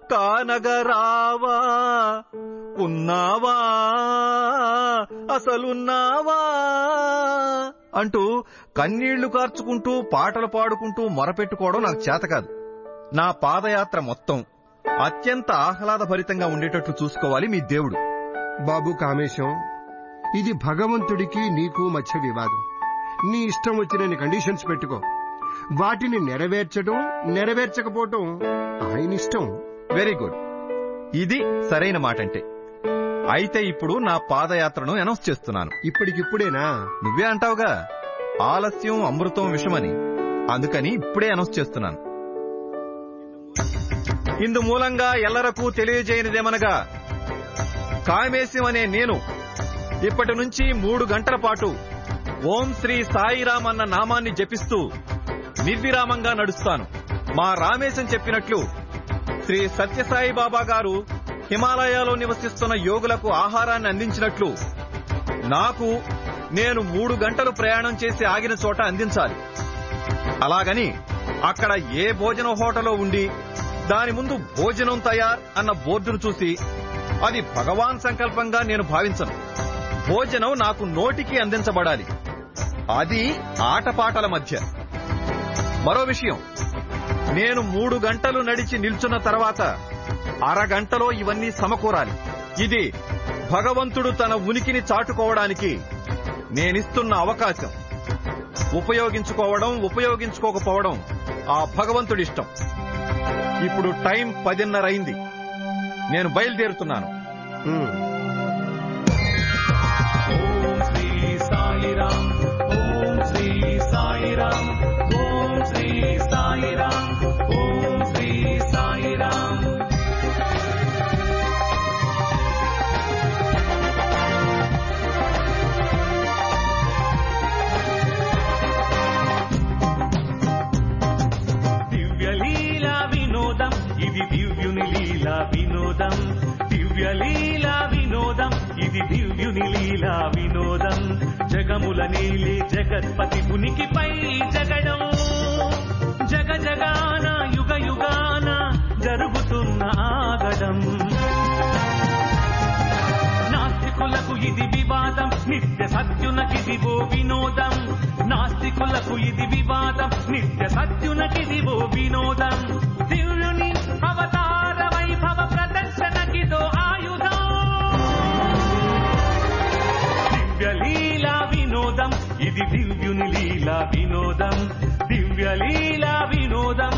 కానగరావా ఉన్నావా అసలున్నావా అంటూ కన్నీళ్లు కార్చుకుంటూ పాటలు పాడుకుంటూ మొరపెట్టుకోవడం నాకు చేత కాదు నా పాదయాత్ర మొత్తం అత్యంత ఆహ్లాదభరితంగా ఉండేటట్లు చూసుకోవాలి మీ దేవుడు బాబు కామేశం ఇది భగవంతుడికి నీకు మధ్య వివాదం నీ ఇష్టం వచ్చినన్ని కండిషన్స్ పెట్టుకో వాటిని నెరవేర్చడం నెరవేర్చకపోవటం ఆయన ఇష్టం వెరీ గుడ్ ఇది సరైన మాట అంటే అయితే ఇప్పుడు నా పాదయాత్రను అనౌన్స్ చేస్తున్నాను ఇప్పటికిప్పుడేనా నువ్వే అంటావుగా ఆలస్యం అమృతం విషమని అందుకని ఇప్పుడే అనౌన్స్ చేస్తున్నాను ఇందు మూలంగా ఎల్లరకు తెలియజేయనిదేమనగా కామేశం అనే నేను ఇప్పటి నుంచి మూడు గంటల పాటు ఓం శ్రీ సాయిరామ్ అన్న నామాన్ని జపిస్తూ నిర్విరామంగా నడుస్తాను మా రామేశం చెప్పినట్లు శ్రీ సత్యసాయి బాబా గారు హిమాలయాలో నివసిస్తున్న యోగులకు ఆహారాన్ని అందించినట్లు నాకు నేను మూడు గంటలు ప్రయాణం చేసి ఆగిన చోట అందించాలి అలాగని అక్కడ ఏ భోజన హోటలో ఉండి దాని ముందు భోజనం తయార్ అన్న బోర్డును చూసి అది భగవాన్ సంకల్పంగా నేను భావించను భోజనం నాకు నోటికి అందించబడాలి అది ఆటపాటల మధ్య మరో విషయం నేను మూడు గంటలు నడిచి నిల్చున్న తర్వాత అరగంటలో ఇవన్నీ సమకూరాలి ఇది భగవంతుడు తన ఉనికిని చాటుకోవడానికి నేనిస్తున్న అవకాశం ఉపయోగించుకోవడం ఉపయోగించుకోకపోవడం ఆ భగవంతుడిష్టం ఇప్పుడు టైం పదిన్నర అయింది నేను బయలుదేరుతున్నాను ఉమ్. ఓం శ్రీ సాయిరాం ఓం శ్రీ సాయిరాం ఓం శ్రీ సాయిరాం ఓం శ్రీ సాయిరాం దివ్య లీలా వినోదం ఇది దివ్యుని లీలా వినోదం దివ్య లీలా వినోదం ఇది దివ్యుని లీలా వినోదం జగముల నీలి జగత్పతి ఉనికిపై జగడం జగ జగాన యుగ యుగాన జరుగుతున్న ఆగడం నాస్తికులకు ఇది వివాదం నిత్య సత్యునకిదివో వినోదం నాస్తికులకు ఇది వివాదం నిత్య సత్యునకిదివో వినోదం దివ్యుని అవతార వైభవ ప్రదర్శనకిదో ఆయుధం దివ్య లీలా వినోదం ఇది దివ్యుని లీలా వినోదం దివ్య లీలా వినోదం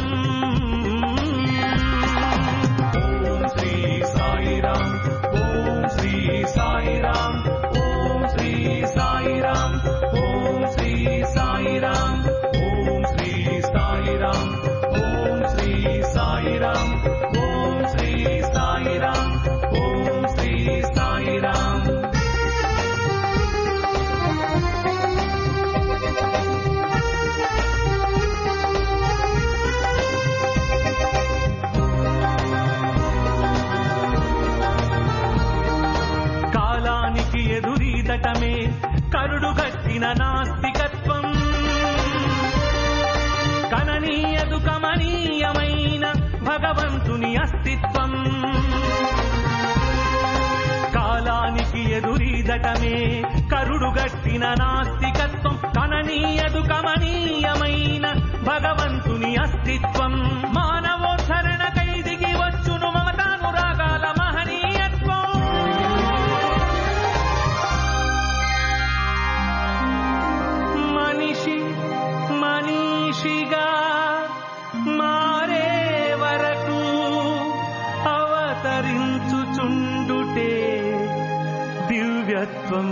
ఓం శ్రీ సాయిరాం ఓం శ్రీ సాయిరాం ఓం శ్రీ సాయిరాం ఓం శ్రీ సాయిరాం ఓం శ్రీ సాయిరాం ఓం శ్రీ సాయిరాం ఓం శ్రీ సాయిరాం ఓం శ్రీ సాయిరాం కాలానికి ఎదురీదటమే కరుడు గట్టిన నాస్తికత్వం కననీయదు కమనీయమైన భగవంతుని అస్తిత్వం కాలానికి ఎదురీదటమే కరుడు గట్టిన నాస్తికత్వం కననీయదు కమనీయమైన భగవంతుని అస్తిత్వం మానవోద్ధరణ కైదిగి వచ్చును మమతానురాగాల మహనీయత్వం మనిషి మనీషిగా మారే వరకు అవతరించుచుండుటే దివ్యత్వం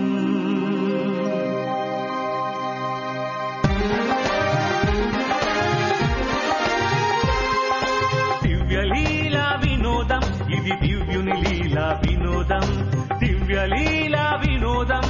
దివ్య లీలా వినోదం ఇది దివ్యుని లీలా వినోదం దివ్య లీలా వినోదం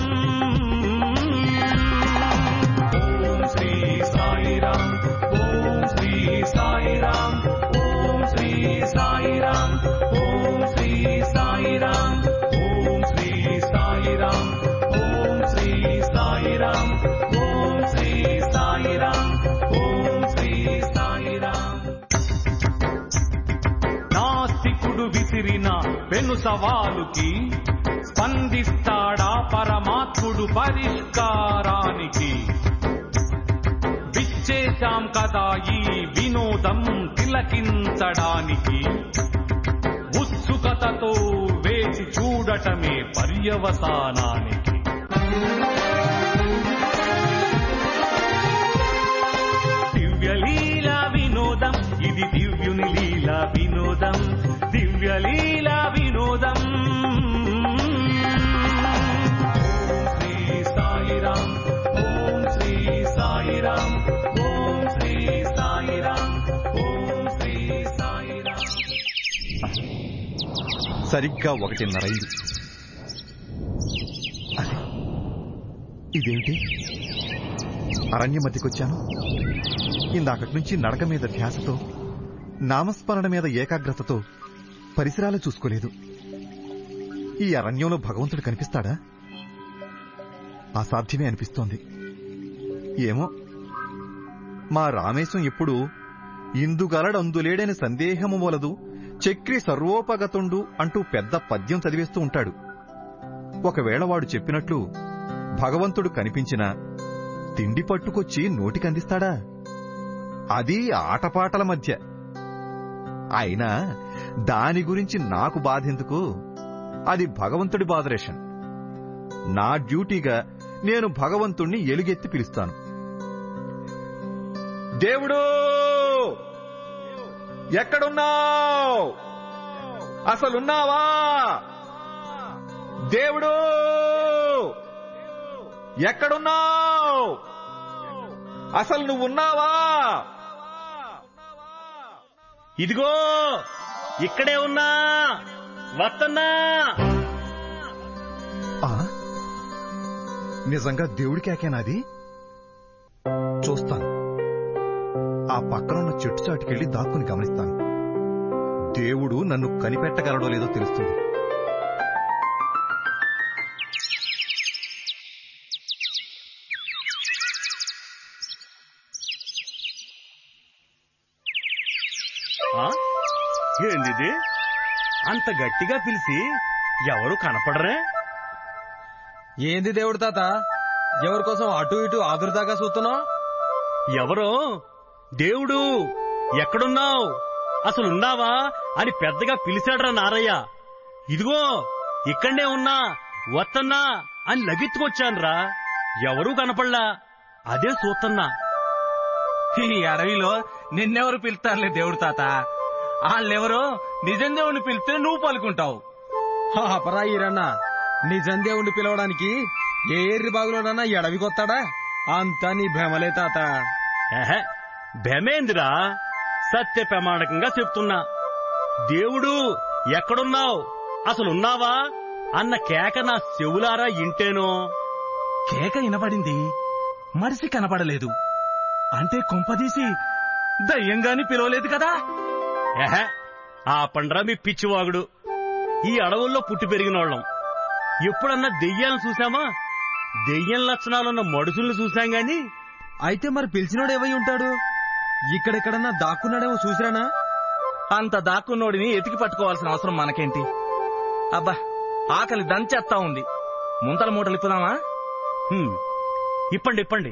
ఓం శ్రీ సాయిరాం ఓం శ్రీ సాయిరాం ఓం శ్రీ సాయిరాం ఓం శ్రీ సాయిరాం ఓం శ్రీ సాయిరాం ఓం శ్రీ సాయిరాం ఓం శ్రీ సాయిరాం ఓం శ్రీ సాయిరాం నాస్తికుడు విసిరిన పెను సవాలుకి స్పందిస్తాడా పరమాత్ముడు పరిష్కారానికి విచ్చేశాం కదా ఈ వినోదం తిలకించడానికి ఉత్సుకతతో వేచి చూడటమే పర్యవసానానికి దేవుని లీలా వినోదం దివ్య లీలా వినోదం ఓం శ్రీ సాయిరాం ఓం శ్రీ సాయిరాం ఓం శ్రీ సాయిరాం ఓం శ్రీ సాయిరాం సరిగ్గా ఒకటిన్నరైంది అరే, ఇదేంటి అరణ్య మధ్యకొచ్చాను ఇందాకటి నుంచి నడక మీద ధ్యాసతో నామస్మరణ మీద ఏకాగ్రతతో పరిసరాలు చూసుకోలేదు ఈ అరణ్యంలో భగవంతుడు కనిపిస్తాడా అసాధ్యమే అనిపిస్తోంది ఏమో మా రామేశం ఎప్పుడు ఇందుగలడందులేడని సందేహము వలదు చక్రి సర్వోపగతుండు అంటూ పెద్ద పద్యం చదివేస్తూ ఉంటాడు ఒకవేళ వాడు చెప్పినట్లు భగవంతుడు కనిపించినా తిండి పట్టుకొచ్చి నోటికందిస్తాడా అది ఆటపాటల మధ్య అయినా దాని గురించి నాకు బాధెందుకు అది భగవంతుడి బాధరేషన్ నా డ్యూటీగా నేను భగవంతుణ్ణి ఎలుగెత్తి పిలుస్తాను దేవుడు ఎక్కడున్నావు అసలున్నావా దేవుడు ఎక్కడున్నావు అసలు నువ్వున్నావా ఇదిగో ఇక్కడే ఉన్నా వస్తున్నా ఆ? నిజంగా దేవుడి కేకేనాది చూస్తాను ఆ పక్కనున్న చెట్టు చాటుకెళ్లి దాక్కుని గమనిస్తాను దేవుడు నన్ను కనిపెట్టగలడో లేదో తెలుస్తుంది ఆ? ఏందిది అంత గట్టిగా పిలిచి ఎవరు కనపడరే ఏంది దేవుడు తాత ఎవరి కోసం అటు ఇటు ఆదురుదాకా చూస్తున్నావు ఎవరో దేవుడు ఎక్కడున్నావు అసలు ఉన్నావా అని పెద్దగా పిలిచాడ్రా నారయ్య ఇదిగో ఇక్కడే ఉన్నా వత్తన్నా అని లగెత్తుకొచ్చాన్రా ఎవరూ కనపడలా అదే చూస్తున్నా ఈ అడవిలో నిన్నెవరు పిలుస్తారులే దేవుడు తాత వాళ్ళెవరో నిజం దేవుని పిలిస్తే నువ్వు పలుకుంటావు అపరా ఈరన్న నిజం దేవుణ్ణి పిలవడానికి ఏ ఎర్రి బాగులోనన్నా ఎడవికొత్తాడా అంతా నీ భ్రమలే తాత ఎహె, భేమేందిరా సత్య ప్రమాణకంగా చెప్తున్నా దేవుడు ఎక్కడున్నావు అసలు ఉన్నావా అన్న కేక నా చెవులారా ఇంటేనో కేక వినపడింది మనిషి కనపడలేదు అంటే కుంపదీసి దయ్యంగాని పిలవలేదు కదా ఎహె, ఆ పండ్రా మీ పిచ్చివాగుడు ఈ అడవుల్లో పుట్టి పెరిగినోళ్ళం ఎప్పుడన్నా దెయ్యాలను చూసామా దెయ్యం లక్షణాలున్న మడుసుల్ని చూసాం గాని అయితే మరి పిలిచినోడు ఏమై ఉంటాడు ఇక్కడెక్కడన్నా దాక్కున్నాడేమో చూసిరానా అంత దాక్కున్నోడిని ఎతికి పట్టుకోవాల్సిన అవసరం మనకేంటి అబ్బా ఆకలి దంచేస్తా ఉంది ముంతల మూటలు ఇప్పుదామా హ్మ్, ఇప్పండి ఇప్పండి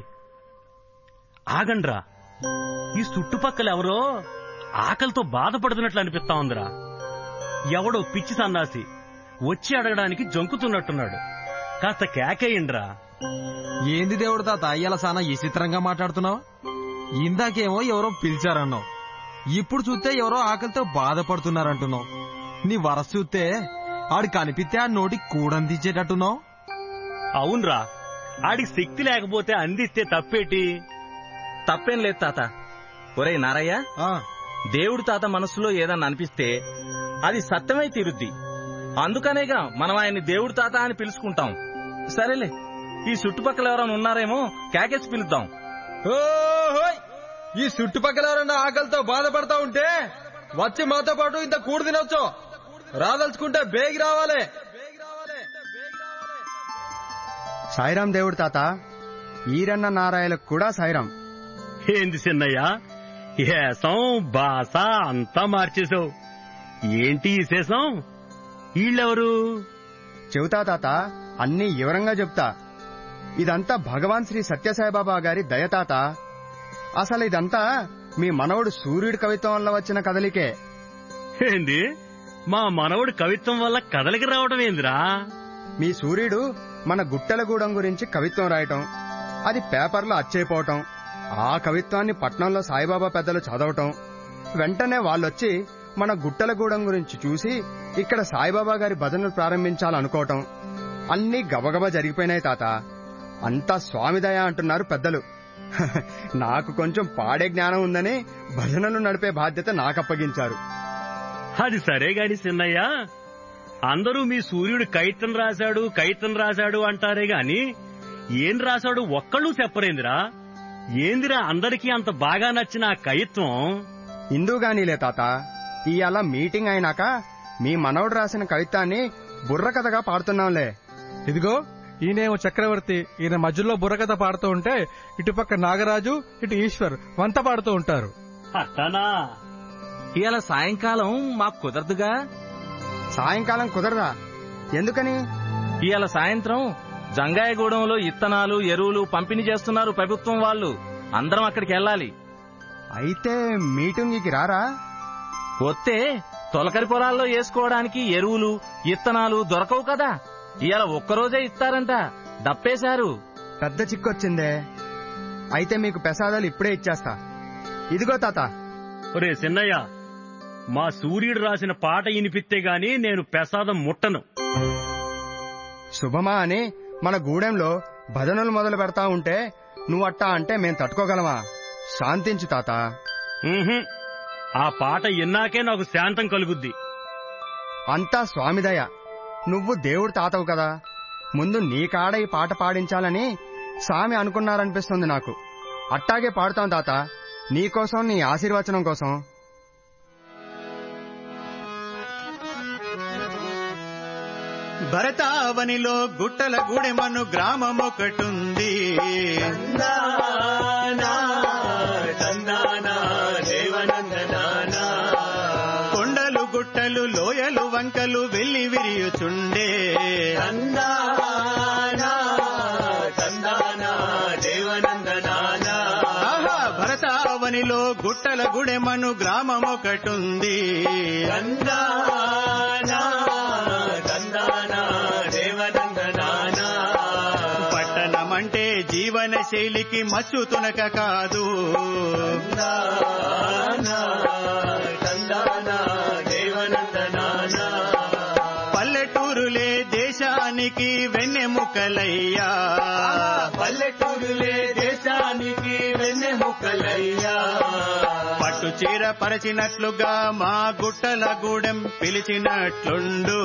ఆగండ్రా ఈ చుట్టుపక్కల ఎవరో ఆకలితో బాధపడుతున్నట్లు అనిపిస్తా ఉందిరా ఎవడో పిచ్చి సన్నాసి వచ్చి అడగడానికి జంకుతున్నట్టున్నాడు కాస్త కేకేయండ్రా ఏంది దేవుడు తాత ఇలా సానా విచిత్రంగా మాట్లాడుతున్నావు ఇందాకేమో ఎవరో పిలిచారన్నావు ఇప్పుడు చూస్తే ఎవరో ఆకలితో బాధపడుతున్నారంటున్నావు నీ వరస చూస్తే ఆడు కనిపిస్తే ఆ నోటికి కూడందించేటట్టున్నావు అవునరా ఆడికి శక్తి లేకపోతే అందిస్తే తప్పేటి తప్పేం లేదు తాత ఒరేయ్ నారయ్య ఆ, దేవుడు తాత మనసులో ఏదన్నా అనిపిస్తే అది సత్యమై తీరుద్ది అందుకనేగా మనం ఆయన్ని దేవుడు తాత అని పిలుచుకుంటాం సరేలే ఈ చుట్టుపక్కల ఎవరైనా ఉన్నారేమో కేకేసి పిలుద్దాం ఓహోయ్! ఈ చుట్టుపక్కల ఎవరన్నా ఆకలితో బాధపడతా ఉంటే వచ్చి మాతో పాటు ఇంత కూడు తినొచ్చు రాదలుచుకుంటే బేగి రావాలి సాయిరాం దేవుడు తాత ఈరన్న నారాయణకు కూడా సాయిరాం ఏంది చిన్నయ్య ఏసం బాస అంతా మార్చేశావు ఏంటి ఈ శేషం వీళ్ళెవరు చెబుతా తాత అన్ని వివరంగా చెప్తా ఇదంతా భగవాన్ శ్రీ సత్యసాయిబాబా గారి దయతాత అసలు ఇదంతా మీ మనవడు సూర్యుడి కవిత్వం వల్ల వచ్చిన కదలికే ఏంది మా మనవడు కవిత్వం వల్ల కదలికి రావడం ఏందిరా మీ సూర్యుడు మన గుట్టెలగూడెం గురించి కవిత్వం రాయటం అది పేపర్లో అచ్చైపోవటం ఆ కవిత్వాన్ని పట్నంలో సాయిబాబా పెద్దలు చదవటం వెంటనే వాళ్ళొచ్చి మన గుట్టలగూడెం గురించి చూసి ఇక్కడ సాయిబాబా గారి భజనలు ప్రారంభించాలనుకోవటం అన్నీ గబగబా జరిగిపోయినాయి తాత అంతా స్వామిదయ అంటున్నారు పెద్దలు నాకు కొంచెం పాడే జ్ఞానం ఉందని భజనలు నడిపే బాధ్యత నాకు అప్పగించారు అది సరే గాని సిన్నయ్య అందరూ మీ సూర్యుడు కైతం రాశాడు కైతం రాశాడు అంటారే గాని ఏం రాశాడు ఒక్కళ్ళు చెప్పరేందిరా ఏందిరా అందరికీ అంత బాగా నచ్చిన ఆ కవిత్వం ఇందుగానిలే తాత ఇవాళ మీటింగ్ అయినాక మీ మనవడు రాసిన కవితాన్ని బుర్రకథగా పాడుతున్నాంలే ఇదిగో ఈయనేమో చక్రవర్తి ఈయన మధ్యలో బుర్రకథ పాడుతూ ఉంటే ఇటుపక్క నాగరాజు ఇటు ఈశ్వర్ వంత పాడుతూ ఉంటారు అట్టనా ఇవాళ సాయంకాలం మాకు కుదరదుగా సాయంకాలం కుదరదా ఎందుకని ఇవాళ సాయంత్రం జంగాయగూడెంలో ఇత్తనాలు ఎరువులు పంపిణీ చేస్తున్నారు ప్రభుత్వం వాళ్ళు అందరం అక్కడికి వెళ్ళాలి అయితే మీటింగ్కి రారా వస్తే తొలకరి పొలాల్లో వేసుకోవడానికి ఎరువులు ఇత్తనాలు దొరకవు కదా ఇవాళ ఒక్కరోజే ఇస్తారంట దప్పేశారు పెద్ద చిక్కొచ్చిందే అయితే మీకు ప్రసాదాలు ఇప్పుడే ఇచ్చేస్తా ఇదిగో తాత ఒరే సిన్నయ్య మా సూర్యుడు రాసిన పాట వినిపిస్తే గాని నేను ప్రసాదం ముట్టను శుభమా అని మన గూడెంలో భజనలు మొదలు పెడతా ఉంటే నువ్వట్టా అంటే మేం తట్టుకోగలమా శాంతించు తాత ఉహుం. ఆ పాట విన్నాకే నాకు శాంతం కలుగుద్ది అంతా స్వామిదయ నువ్వు దేవుడు తాతవు కదా ముందు నీ కాడ ఈ పాట పాడించాలని స్వామి అనుకున్నారనిపిస్తుంది నాకు అట్టాగే పాడుతాం తాత నీకోసం నీ ఆశీర్వచనం కోసం భరతావనిలో గుట్టల గూడెమను గ్రామం ఒకటుంది కొండలు గుట్టలు లోయలు వంకలు వెళ్లి విరియుచుండే ఆహా, భరతావనిలో గుట్టల గుడెమను గ్రామం ఒకటుంది పట్టణం అంటే జీవన శైలికి మచ్చు తునక కాదు పల్లెటూరులే దేశానికి వెన్నెముకలయ్యా పల్లెటూరులే దేశానికి వెన్నెముకలయ్యా పట్టు చీర పరచినట్లుగా మా గుట్టల గూడెం పిలిచినట్లుండు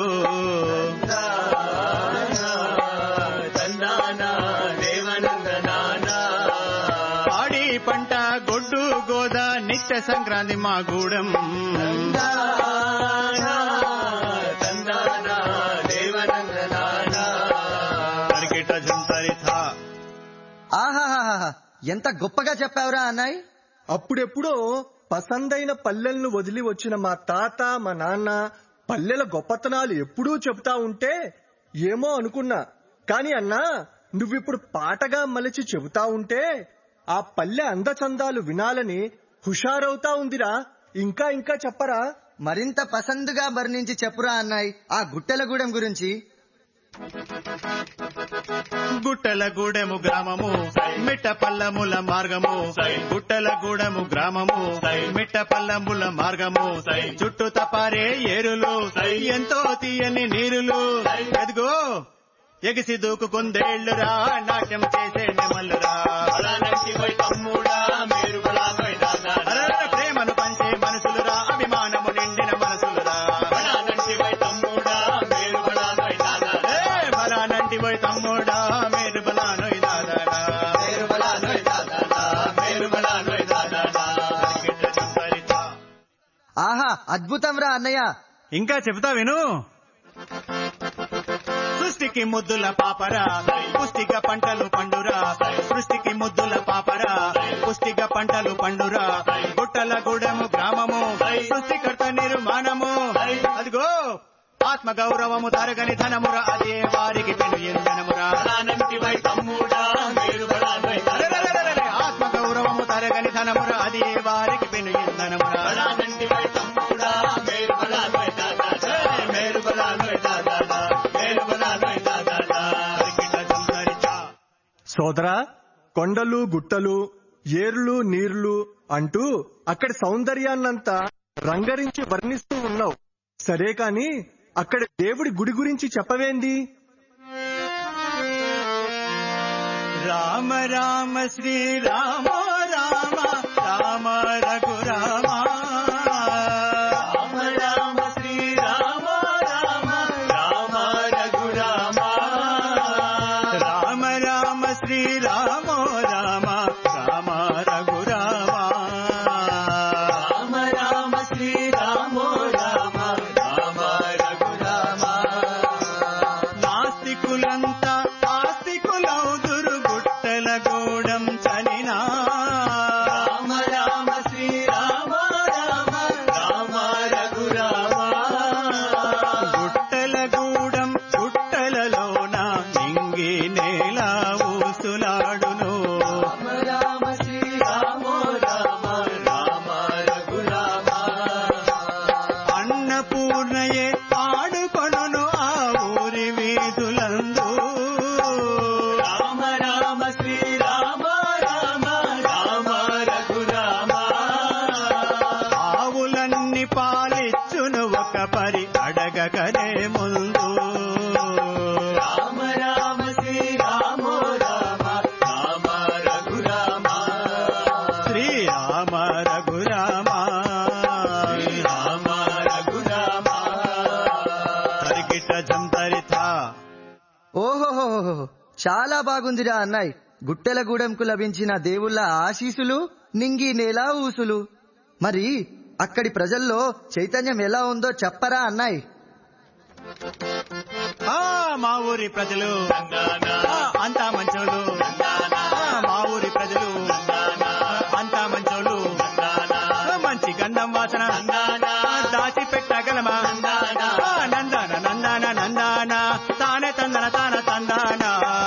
పాడి పంట గొడ్డు గోద నిత్య సంక్రాంతి మా గూడెం పరికిట జంతరిథా ఆహాహాహా ఎంత గొప్పగా చెప్పావురా అన్నాయ్ అప్పుడెప్పుడో పసందైన పల్లెలను వదిలి వచ్చిన మా తాత మా నాన్న పల్లెల గొప్పతనాలు ఎప్పుడూ చెప్తా ఉంటే ఏమో అనుకున్నా కాని అన్నా నువ్విప్పుడు పాటగా మలిచి చెబుతా ఉంటే ఆ పల్లె అందచందాలు వినాలని హుషారవుతా ఉందిరా ఇంకా ఇంకా చెప్పరా మరింత పసందుగా వర్ణించి చెప్పురా అన్నాయ్ ఆ గుట్టెలగూడెం గురించి గుట్టల గూడెము గ్రామము మిట్ట పల్లముల మార్గము గుట్టల గూడెము గ్రామము మిట్ట పల్లముల మార్గము చుట్టూ తపారే ఏరులు ఎంతో తీయని నీరులు ఎదుగో ఎగిసి దూకు కొందేళ్లురా నాట్యం చేసే నెమలురా అరర ప్రేమను పంచే మనసులురా అభిమానము నిండిన మనసులురా ఏ బలానంటి పోయి తమ్ముడా మేరు బలానోయ్ దాదాడా మేరు బలానోయ్ దాదాడా మేరు బలానోయ్ దాదాడా ఆహా అద్భుతం రా అన్నయ్య ఇంకా చెబుతా విను సృష్టికి ముద్దుల పాపరా పుష్టిగా పంటలు పండురా సృష్టికి ముద్దుల పాపరా పుష్టిగా పంటలు పండురా గుట్టల గూడెము గ్రామము సృష్టికర్త నిర్మాణము అదిగో ఆత్మ గౌరవము తరగని ధనమురా అదే వారికి పెను ఎందనమురా అరెరెరెరెరె, ఆత్మ గౌరవము తరగని ధనమురా అదే వారికి పెను ఎందనమురా ఏ, మేరు బలానోయ్ దాదాడా, మేరు బలానోయ్ దాదాడా, పరికిట జంతరిచా. సోదరా కొండలు గుట్టలు ఏర్లు నీర్లు అంటూ అక్కడి సౌందర్యాన్నంతా రంగరించి వర్ణిస్తూ ఉన్నావు సరే కాని అక్కడ దేవుడి గుడి గురించి చెప్పవేంది రామ రామ శ్రీ రామ రామ రామ రఘురామ రామ రామ శ్రీ రామ రామ రామ రఘురామ రామ రామ శ్రీ రామ రామ రామ రఘురామ రామ రామ శ్రీ రామ రామ రామ రఘురామ నాస్తికులంతా ఆస్తికులౌదురు గుట్టల గూడం చనినా రామ రామ శ్రీ రామ రామ రామ రఘురామ గుట్టల గూడం గుట్టలలోన నింగి నేల ఊసులాడును రామ రామ శ్రీ రామ రామ రామ రఘురామ అన్నపూర్ణయే ఆడుకొనును ఆ ఊరి వీధులందు రామ రామ శ్రీ రామ రామ రామ రఘురామ ఆవులన్నీ పాలిచ్చును ఒక పరి అడగకనే ముందు రామ రామ శ్రీ రామ రామ రామ రఘురామ శ్రీ రామ రఘురామ శ్రీ రామ రఘురామ తరికిట జంతరిథా ఓహోహోహో చాలా బాగుందిరా అన్నాయ్ గుట్టెలగూడెంకు లభించిన దేవుళ్ళ ఆశీసులు నింగి నేలా ఊసులు మరి అక్కడి ప్రజల్లో చైతన్యం ఎలా ఉందో చెప్పరా అన్నాయ్ ఆ మా ఊరి ప్రజలు ఆ, అంతా మంచోళ్ళు ఆ, మా ఊరి ప్రజలు అంతా మంచోళ్ళు ఆ, మంచి గంధం వాసన దాచి పెట్టగలమా ఆ, నందాన నందాన నందాన తానే తందన తాన తందాన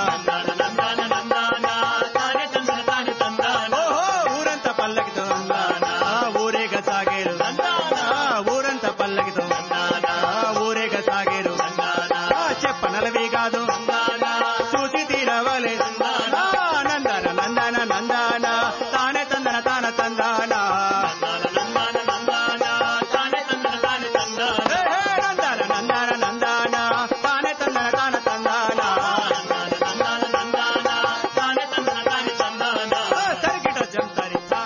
ఓహో, ఊరంతా పల్లకితో ఆ, ఊరేగ సాగేరు ఆ, ఊరంతా పల్లకితో ఆ, ఊరేగ సాగేరు ఆ, చెప్పనలవి కాదు చూసి తీరవలే ఆ, నందన నందన నందన తానే తందన తాన తందాన హే, హే, నందన నందన నందన తానే తందన తాన తందాన ఆ, తరిగిట జంతరితా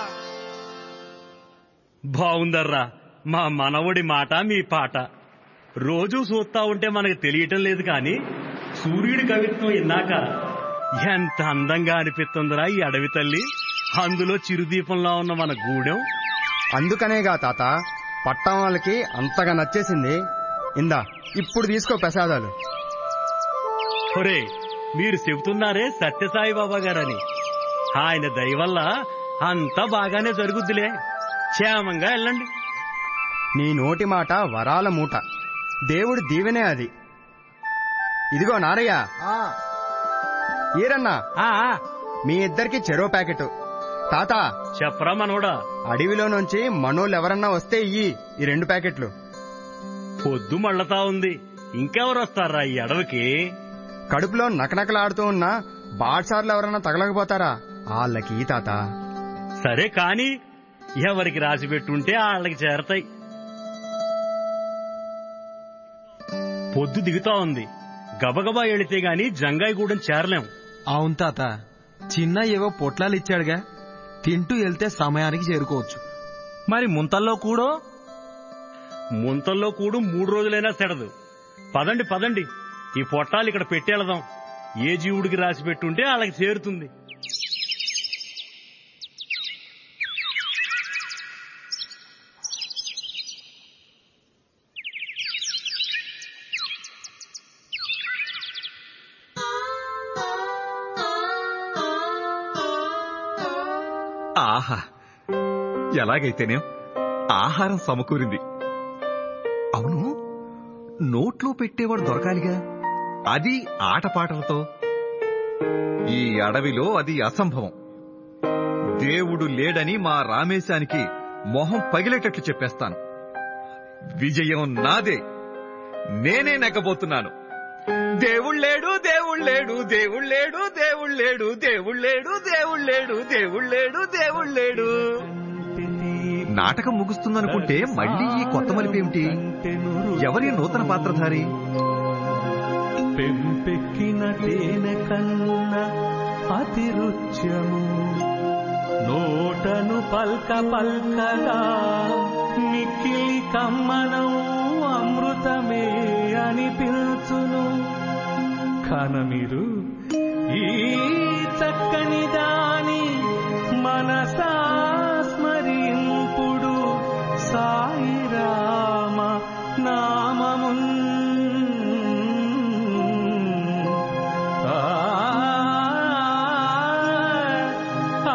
బాగుందర్రా మా మనవడి మాట మీ పాట రోజూ చూస్తా ఉంటే మనకు తెలియటం లేదు కానీ సూర్యుడి కవిత్వం ఇన్నాక ఎంత అందంగా అనిపిస్తుందిరా ఈ అడవి తల్లి అందులో చిరుదీపంలో ఉన్న మన గూడెం అందుకనేగా తాత పట్టం వాళ్ళకి అంతగా నచ్చేసింది ఇందా ఇప్పుడు తీసుకో ప్రసాదాలు ఒరే మీరు చెబుతున్నారే సత్యసాయి బాబా గారని ఆయన దయ వల్ల అంతా బాగానే జరుగుద్దిలే క్షేమంగా వెళ్ళండి నీ నోటి మాట వరాల మూట దేవుడి దీవెనే అది ఇదిగో నారయ్య ఈరన్నా మీ ఇద్దరికి చెరో ప్యాకెట్ తాత చెప్పరా మనోడా అడవిలో నుంచి మనోళ్ళు ఎవరన్నా వస్తే ఇయ్యి ఈ రెండు ప్యాకెట్లు పొద్దు మళ్ళతా ఉంది ఇంకెవరు వస్తారా ఈ అడవికి కడుపులో నకనకలాడుతూ ఉన్న బాడ్సార్లు ఎవరన్నా తగలకపోతారా వాళ్ళకి ఈ తాత సరే కాని ఎవరికి రాసి పెట్టుంటే వాళ్ళకి చేరతాయి పొద్దు దిగుతా ఉంది గబగబా ఎళితే గాని జంగాయిగూడెం చేరలేం అవును తాత చిన్న ఏవో పొట్లాలు ఇచ్చాడుగా తింటూ వెళ్తే సమయానికి చేరుకోవచ్చు మరి ముంతల్లో కూడా ముంతల్లో కూడు మూడు రోజులైనా సెడదు పదండి పదండి ఈ పొట్టాలు ఇక్కడ పెట్టేళదాం ఏ జీవుడికి రాసి పెట్టుంటే వాళ్ళకి చేరుతుంది ఆహా ఎలాగైతేనేం ఆహారం సమకూరింది అవును నోట్లో పెట్టేవాడు దొరకాలిగా అది ఆటపాటలతో ఈ అడవిలో అది అసంభవం దేవుడు లేడని మా రామేశానికి మొహం పగిలేటట్లు చెప్పేస్తాను విజయం నాదే నేనే నెగ్గబోతున్నాను దేవుళ్ళేడు దేవుళ్ళేడు దేవుళ్ళేడు దేవుళ్ళేడు దేవుళ్ళేడు దేవుళ్ళేడు దేవుళ్ళేడు దేవుళ్ళేడు నాటకం ముగుస్తుందనుకుంటే మళ్ళీ ఈ కొత్త మలిపేమిటి ఎవరి నూతన పాత్రధారి పెంపెక్కిన తేనె కన్న అతి రుచ్యము నోటను పల్క పల్కగా మిక్కిలి కమ్మనం అమృతమే అనిపించును కాన మీరు ఈ చక్కని దాని మనసా స్మరింపుడు సాయి రామ నామమున్ ఆ ఆ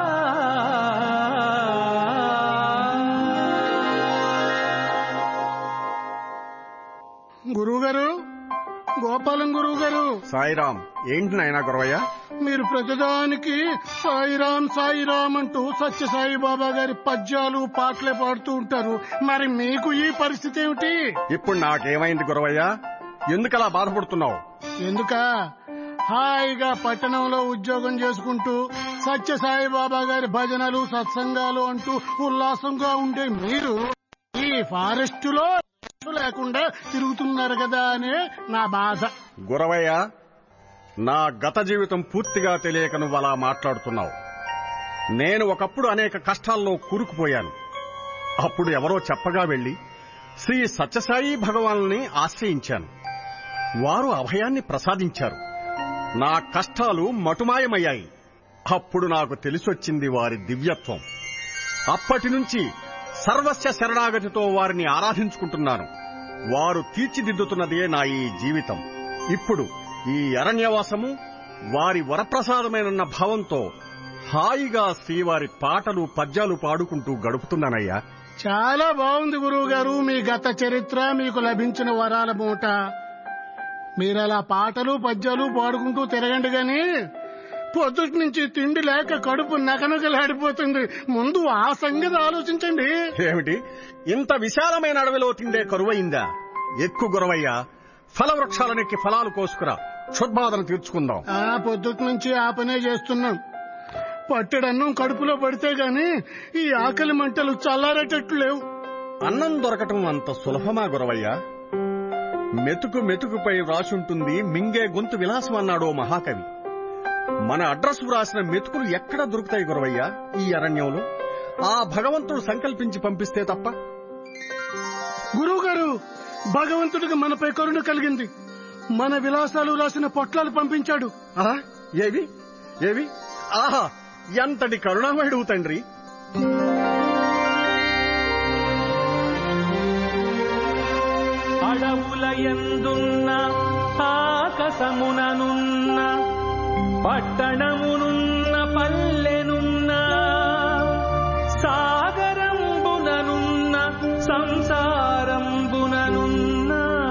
గురువుగారు గోపాలం గురువు గారు సాయిరాం ఏంటి నాయనా గురవయ్య మీరు ప్రతిదానికి సాయిరాం సాయిరాం అంటూ సత్య సాయి బాబా గారి పద్యాలు పాటలే పాడుతూ ఉంటారు మరి మీకు ఈ పరిస్థితి ఏమిటి ఇప్పుడు నాకేమైంది గురవయ్య ఎందుకలా బాధపడుతున్నావు ఎందుక హాయిగా పట్టణంలో ఉద్యోగం చేసుకుంటూ సత్య సాయి బాబా గారి భజనలు సత్సంగాలు అంటూ ఉల్లాసంగా ఉండే మీరు ఈ ఫారెస్ట్ లో లేకుండా తిరుగుతున్నారు కదా అనే నా బాధ గురవయ్య నా గత జీవితం పూర్తిగా తెలియక నువ్వు అలా మాట్లాడుతున్నావు నేను ఒకప్పుడు అనేక కష్టాల్లో కూరుకుపోయాను అప్పుడు ఎవరో చెప్పగా వెళ్లి శ్రీ సత్యసాయి భగవాన్ని ఆశ్రయించాను వారు అభయాన్ని ప్రసాదించారు నా కష్టాలు మటుమాయమయ్యాయి అప్పుడు నాకు తెలిసొచ్చింది వారి దివ్యత్వం అప్పటి నుంచి సర్వస్వ శరణాగతితో వారిని ఆరాధించుకుంటున్నాను వారు తీర్చిదిద్దుతున్నదే నా ఈ జీవితం ఇప్పుడు ఈ అరణ్యవాసము వారి వరప్రసాదమైన భావంతో హాయిగా శ్రీవారి పాటలు పద్యాలు పాడుకుంటూ గడుపుతున్నానయ్యా చాలా బాగుంది గురువు గారు మీ గత చరిత్ర మీకు లభించిన వరాల మూట మీరలా పాటలు పద్యాలు పాడుకుంటూ తిరగండి గాని పొద్దుటి నుంచి తిండి లేక కడుపు నకనకలాడిపోతుంది ముందు ఆ సంగతి ఆలోచించండి ఏమిటి ఇంత విశాలమైన అడవిలో తిండే కరువయిందా ఎక్కువ గురవయ్యా ఫలవృక్షాలనెక్కి ఫలాలు కోసుకురా క్షుద్బాధన తీర్చుకుందాం ఆ పొద్దుటి నుంచి ఆ పనే చేస్తున్నాం పట్టెడన్నం కడుపులో పడితే గాని ఈ ఆకలి మంటలు చల్లారేటట్లు లేవు అన్నం దొరకటం అంత సులభమా గురవయ్యా మెతుకు మెతుకుపై వ్రాసుంటుంది మింగే గొంతు విలాసం అన్నాడో మహాకవి మన అడ్రస్ వ్రాసిన మెతుకులు ఎక్కడ దొరుకుతాయి గురవయ్యా ఈ అరణ్యంలో ఆ భగవంతుడు సంకల్పించి పంపిస్తే తప్ప గురువు గారు భగవంతుడికి మనపై కరుణ కలిగింది మన విలాసాలు రాసిన పొట్లాలు పంపించాడు ఏవి ఏవి ఆహా ఎంతటి కరుణామయుడు తండ్రి అడవుల ఎందున్న ఆకసముననున్న పట్టణమునున్న పల్లెనున్న సాగరంబుననున్న సంసారంబుననున్న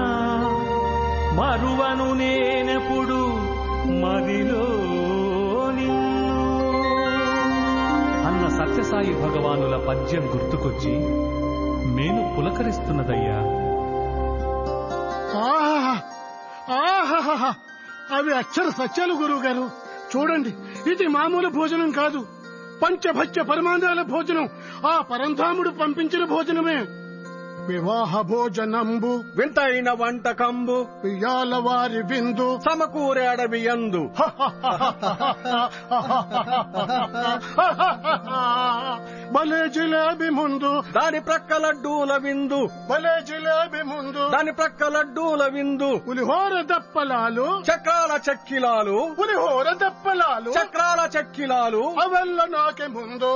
మరువను నేనెప్పుడు మదిలో నిన్ను అన్న సత్యసాయి భగవానుల పద్యం గుర్తుకొచ్చి మేను పులకరిస్తున్నదయ్యా ఆహా ఆహాహా అవి అక్షర సత్యాలు గురువు గారు చూడండి ఇది మామూలు భోజనం కాదు పంచభత్య పరమాందాల భోజనం ఆ పరంధాముడు పంపించిన భోజనమే వివాహ భోజనంబు వింతైన వంటకంబు ఇయాల వారి విందు సమకూరే అడవి యందు భలే జిలేబి ముందు దాని ప్రక్క లడ్డూల విందు భలే జిలేబి ముందు దాని ప్రక్క లడ్డూల విందు పులిహోర దప్పలాలు చక్రాల చక్కిలాలు పులిహోర దప్పలాలు చక్రాల చక్కిలాలు అవెల్ల నాకే ముందు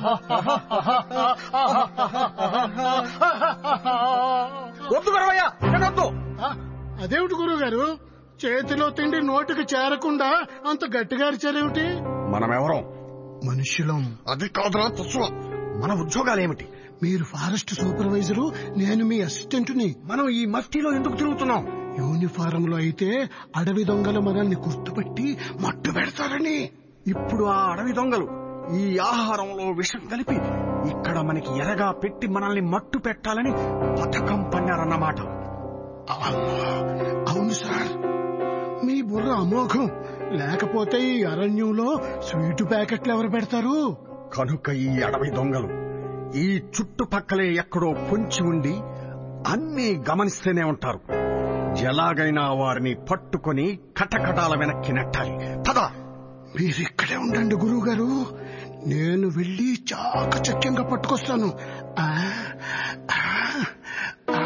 వద్దు గొడవయ్యా తినొద్దు అదేమిటి గురువు గారు చేతిలో తిండి నోటికి చేరకుండా అంత గట్టిగా అరిచారేమిటి మనమెవరం మనుష్యులం అది కాదురా తుస్సు మన ఉద్యోగాలేమిటి మీరు ఫారెస్ట్ సూపర్వైజరు నేను మీ అసిస్టెంట్ని మనం ఈ మఫ్టీలో ఎందుకు తిరుగుతున్నాం యూనిఫారం లో అయితే అడవి దొంగలు మనల్ని గుర్తుపట్టి మట్టు పెడతారని ఇప్పుడు ఆ అడవి దొంగలు ఈ ఆహారంలో విషం కలిపి ఇక్కడ మనకి ఎరగా పెట్టి మనల్ని మట్టు పెట్టాలని పథకం పన్నారన్నమాట అవును సార్ మీ బుర్ర అమోఘం లేకపోతే ఈ అరణ్యంలో స్వీటు ప్యాకెట్లు ఎవరు పెడతారు కనుక ఈ అడవి దొంగలు ఈ చుట్టుపక్కలే ఎక్కడో పొంచి ఉండి అన్నీ గమనిస్తూనే ఉంటారు ఎలాగైనా వారిని పట్టుకొని కటకటాల వెనక్కి నెట్టాలి పద మీరిక్కడే ఉండండి గురువు గారు నేను వెళ్ళి చాకచక్యంగా పట్టుకొస్తాను ఆ, ఆ, ఆ.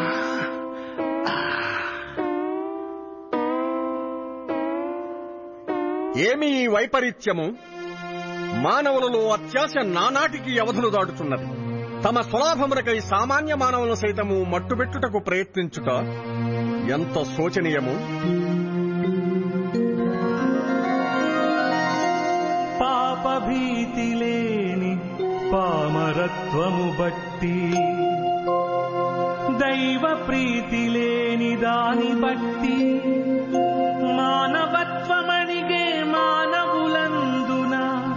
ఏమి ఈ వైపరీత్యము మానవులలో అత్యాశ నానాటికి అవధులు దాటుతున్నది తమ స్వలాభములకై సామాన్య మానవులను సైతము మట్టుబెట్టుటకు ప్రయత్నించుట ఎంత శోచనీయము పాప భీతి లేని పామరత్వము బట్టి దైవ ప్రీతి లేని దాని బట్టి మానవత్వమణిగే మానవులందున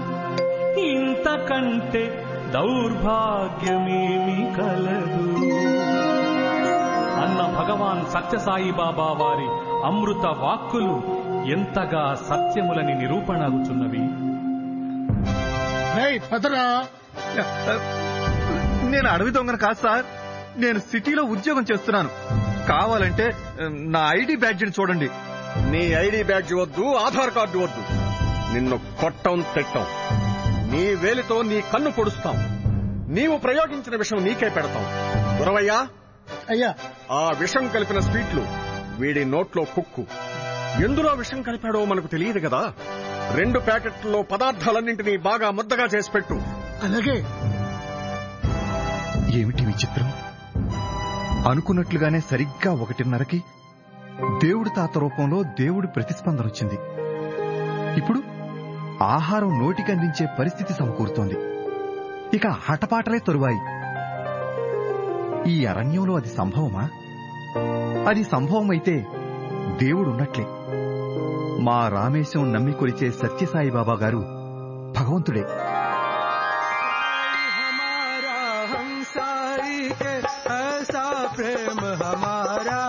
ఇంతకంటే దౌర్భాగ్యమేమి కలదు అన్న భగవాన్ సత్యసాయి బాబా వారి అమృత వాక్కులు ఎంతగా సత్యములని నిరూపణగుచున్నవి రేయ్, పదరా నేను అడవి దొంగను కాదు సార్ నేను సిటీలో ఉద్యోగం చేస్తున్నాను కావాలంటే నా ఐడి బ్యాడ్జిని చూడండి నీ ఐడి బ్యాడ్జ్ వద్దు ఆధార్ కార్డు వద్దు నిన్ను కొట్టం తిట్టం నీ వేలితో నీ కన్ను పొడుస్తాం నీవు ప్రయోగించిన విషం నీకే పెడతాం గురవయ్యా అయ్యా ఆ విషం కలిపిన స్వీట్లు వీడి నోట్లో కుక్కు ఎందులో విషం కలిపాడో మనకు తెలియదు కదా రెండు ప్యాకెట్లలో పదార్థాలన్నింటినీ బాగా ముద్దగా చేసి పెట్టు అలాగే ఏమిటి విచిత్రం అనుకున్నట్లుగానే సరిగ్గా ఒకటిన్నరకి దేవుడి తాత రూపంలో దేవుడి ప్రతిస్పందన వచ్చింది ఇప్పుడు ఆహారం నోటికి అందించే పరిస్థితి సమకూరుతోంది ఇక హటపాటలే తరువాయి ఈ అరణ్యంలో అది సంభవమా అది సంభవమైతే దేవుడున్నట్లే మా రామేశం నమ్మి కొలిచే సత్యసాయి బాబా గారు భగవంతుడే हम साई के ऐसा प्रेम हमारा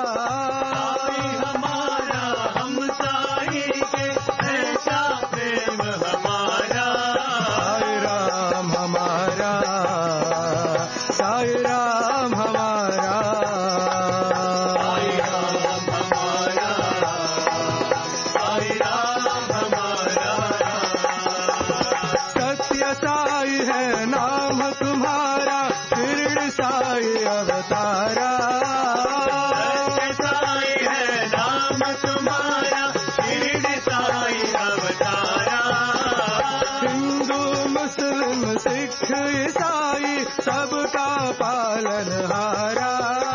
हमारा हम साई के ऐसा प्रेम हमारा साई राम हमारा साई राम हमारा साई राम हमारा साई राम हमारा सत्य साई है नाम तुम्हारा शिरडी साई अवतारा सत्य साई है नाम तुम्हारा शिरडी साई अवतारा हिंदू मुस्लिम सिख ईसाई सबका पालनहारा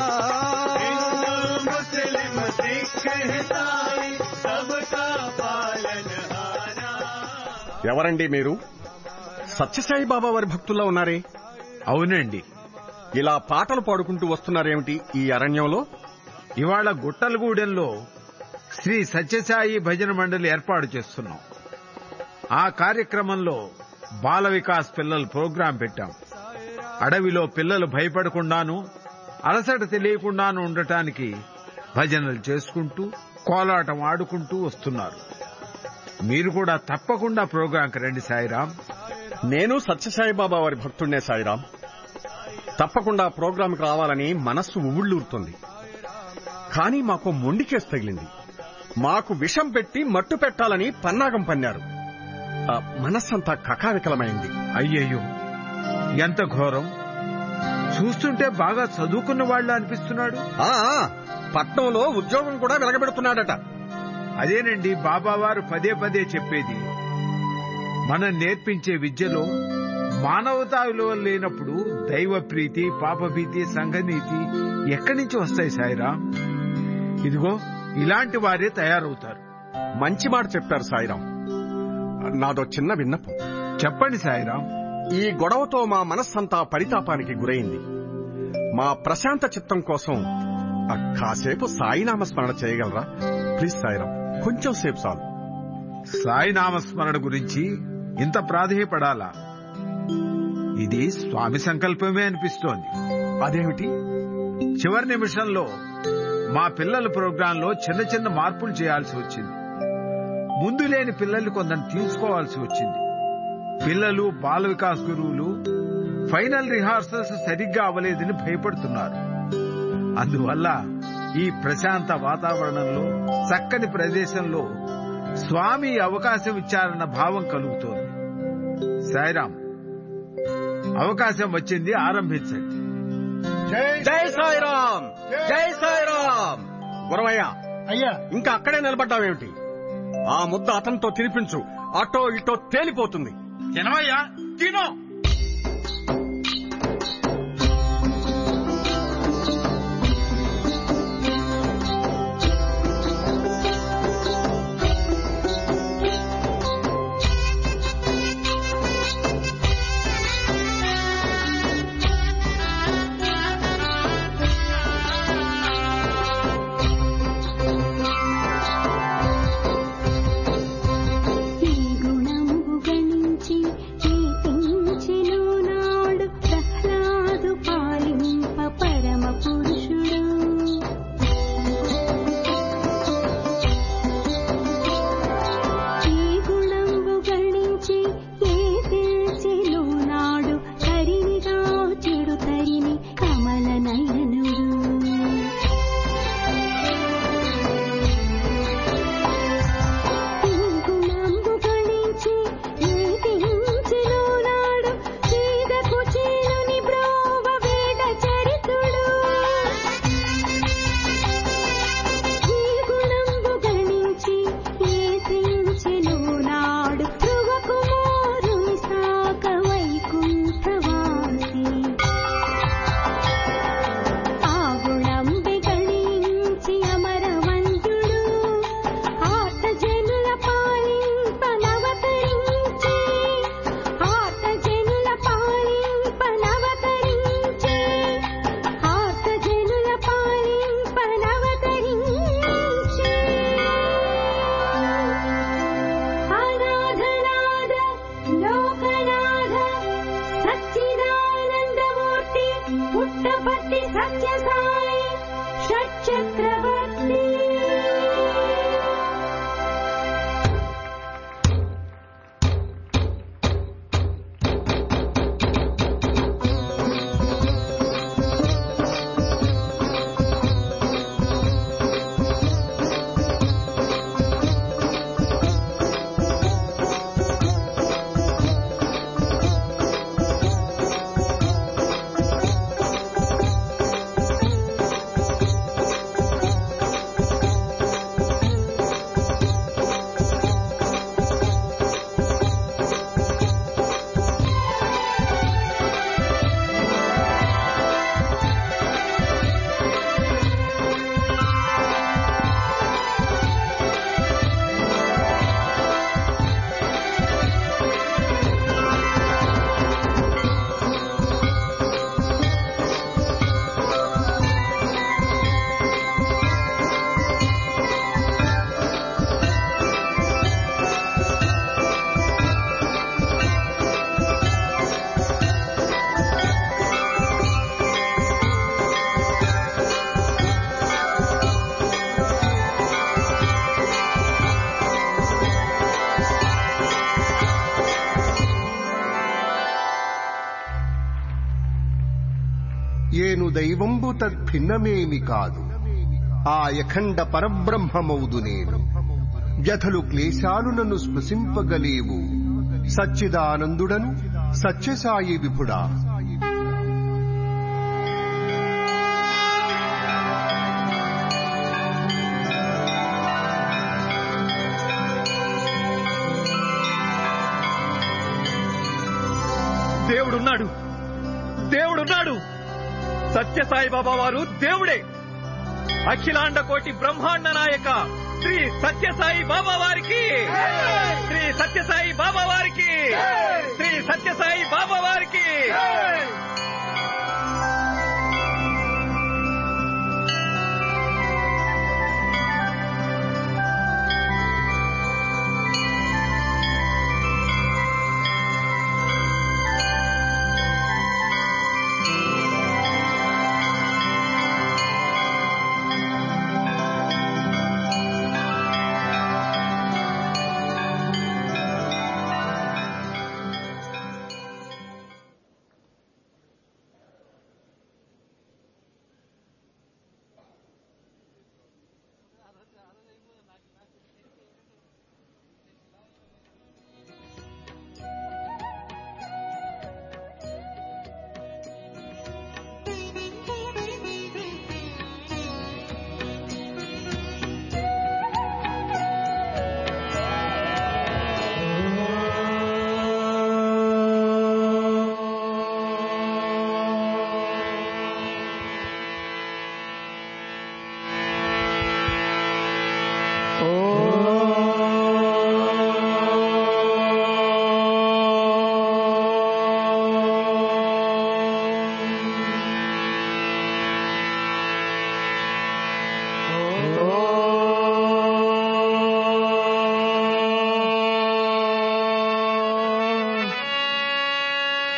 हिंदू मुस्लिम सिख ईसाई सबका पालनहारा ఎవరండి మీరు సత్యసాయి బాబా వారి భక్తుల్లో ఉన్నారే అవునండి ఇలా పాటలు పాడుకుంటూ వస్తున్నారేమిటి ఈ అరణ్యంలో ఇవాళ గుట్టలగూడెంలో శ్రీ సత్యసాయి భజన మండలి ఏర్పాటు చేస్తున్నాం ఆ కార్యక్రమంలో బాల వికాస్ పిల్లల ప్రోగ్రాం పెట్టాం అడవిలో పిల్లలు భయపడకుండాను అలసట తెలియకుండాను ఉండటానికి భజనలు చేసుకుంటూ కోలాటం ఆడుకుంటూ వస్తున్నారు మీరు కూడా తప్పకుండా ప్రోగ్రాంకి రండి సాయిరాం నేను సత్యసాయి బాబా వారి భక్తుడినే సాయిరాం తప్పకుండా ప్రోగ్రాంకి రావాలని మనస్సు ఉవ్వుళ్ళూరుతుంది కానీ మాకు మొండికేసి తగిలింది మాకు విషం పెట్టి మట్టు పెట్టాలని పన్నాగం పన్నారు ఆ, మనస్సంతా కకావికలమైంది అయ్యయ్యో ఎంత ఘోరం చూస్తుంటే బాగా చదువుకున్న వాళ్ళ అనిపిస్తున్నాడు ఆ, ఆ, పట్నంలో ఉద్యోగం కూడా వెలగబెడుతున్నాడట అదేనండి బాబావారు పదే పదే చెప్పేది మనం నేర్పించే విద్యలో మానవతా విలువలు లేనప్పుడు దైవ ప్రీతి పాపభీతి సంఘనీతి ఎక్కడి నుంచి వస్తాయి సాయిరాం ఇదిగో ఇలాంటి వారే తయారవుతారు మంచి మాట చెప్పారు సాయిరాం నాదో చిన్న విన్నపం చెప్పండి సాయిరాం ఈ గొడవతో మా మనస్సంతా పరితాపానికి గురైంది మా ప్రశాంత చిత్తం కోసం ఆ కాసేపు సాయినామ స్మరణ చేయగలరా ప్లీజ్ సాయిరాం కొంచెం సేపు చాలు సాయి నామస్మరణ గురించి ఇంత ప్రాధేయపడాలా ఇది స్వామి సంకల్పమే అనిపిస్తోంది అదేమిటి చివరి నిమిషంలో మా పిల్లల ప్రోగ్రాంలో చిన్న చిన్న మార్పులు చేయాల్సి వచ్చింది ముందు లేని పిల్లల్ని కొందరు తీసుకోవాల్సి వచ్చింది పిల్లలు బాల వికాస్ గురువులు ఫైనల్ రిహార్సల్స్ సరిగ్గా అవ్వలేదని భయపడుతున్నారు అందువల్ల ఈ ప్రశాంత వాతావరణంలో చక్కని ప్రదేశంలో స్వామి అవకాశం ఇచ్చారన్న భావం కలుగుతోంది సాయిరాం అవకాశం వచ్చింది ఆరంభించండి జై సాయిరామ్ జై సాయిరామ్ గురవయ్య అయ్యా ఇంకా అక్కడే నిలబడ్డావేమిటి ఆ ముద్ద అతనితో తినిపించు అటో ఇటో తేలిపోతుంది తినవయ్యా తిను ఈ గుణంబు గణించి కీర్తించెను నాడు ప్రహ్లాదు పాలింప పరమ పురుషుడు ఈ గుణంబు గణించి కీర్తించెను నాడు హరినిగా చెడు తరిని కమల నయనుడు గుణంబు గణించి నీతించెను నాడు చీదకు చీలుని బ్రోవ వేద చరితుడు ఈ గుణంబు గణించి నీతించెను నాడు ధ్రువ కుమారుని సాక వైకుంఠవాసి ఆ గుణంబి గణించి అమరవంతుడు ఆత జనుల పాలింపనవతరించి ఆత జనుల పాలింపనవతరించి ఆత జనుల పాలింపనవతరించి అనాథనాథ లోకనాథ సచ్చిదానందమూర్తి పుట్టపర్తి సత్యసాయి షట్చక్రవర్తి ఏను దైవంబు తద్భిన్నమేమి కాదు ఆ యఖండ పరబ్రహ్మమౌదు నేను వ్యథలు క్లేశాలు నన్ను స్పృశింపగలేవు సచ్చిదానందుడను సత్యసాయి విభుడా దేవుడున్నాడు దేవుడున్నాడు సత్యసాయి బాబా వారు దేవుడే అఖిలాండ కోటి బ్రహ్మాండ నాయక శ్రీ సత్యసాయి బాబా వారికి శ్రీ సత్యసాయి బాబా వారికి శ్రీ సత్యసాయి బాబా వారికి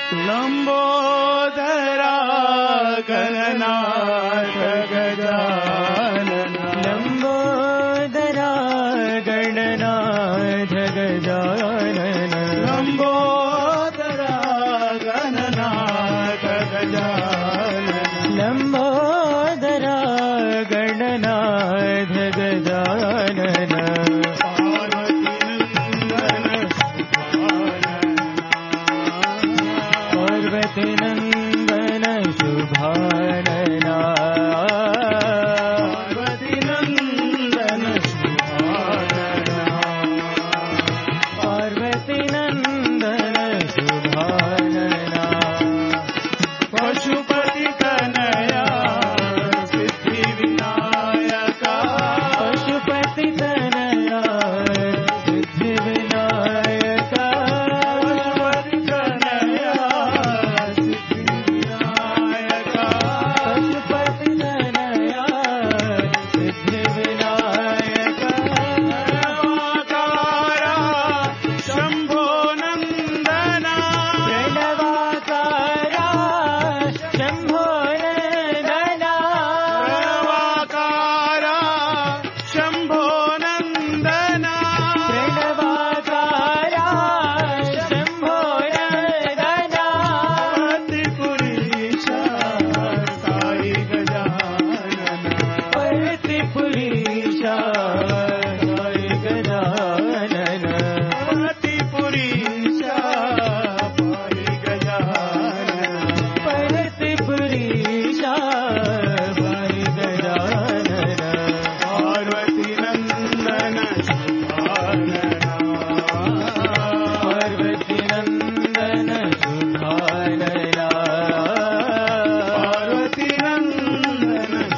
लम्बोदरा गणनाथ गजानन लम्बोदरा गणनाथ गजानन लम्बोदरा गणनाथ गजानन लम्बोदरा गणनाथ गजानन पार्वती नन्दन शुभानना पार्वती नन्दन पार्वती नन्दन शुभानना पशुपति कनया सिद्धि विनायका पशुपति तनया सिद्धि विनायका पशुपति कनया पशुपति तनया सिद्धि विनायका प्रणवाकारा शम्भो नन्दना प्रणवाकारा शम्भो नन्दना प्रणवाकारा शम्भो नन्दना प्रणवाकारा शम्भो नन्दना त्रिपुरीशा साई गजानन त्रिपुरीशा साई गजानन त्रिपुरीशा पाहि गजानन त्रिपुरीशा साई गजानन पार्वती नन्दन पार्वती नन्दन शुभानना पार्वती नन्दन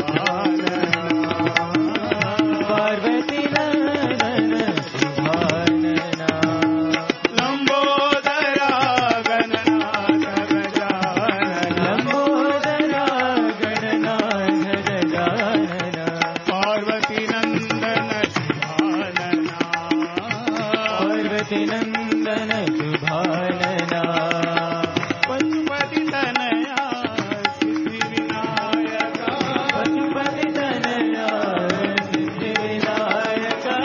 पार्वती नन्दन शुभानना लम्बोदरा गणनाथ गजानन लम्बोदरा गणनाथ गजानन पार्वती नन्दन शुभानना पार्वती नन्दन शुभानना पशुपति तनया सिद्धि विनायका पशुपति तनया सिद्धि विनायका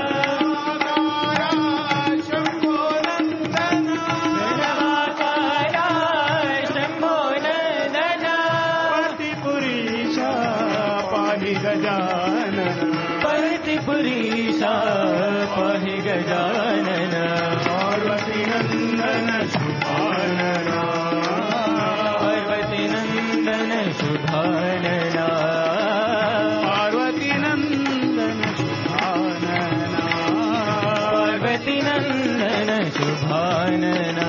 शम्भो नन्दना प्रणवाकारा शम्भो नन्दना पतिपुरीशा पाहि गजानन पर्तिपुरीशा पाहि गजानन पार्वती नन्दन शुभानना पार्वती नन्दन शुभानना पार्वती नन्दन शुभानना पार्वती नन्दन शुभानना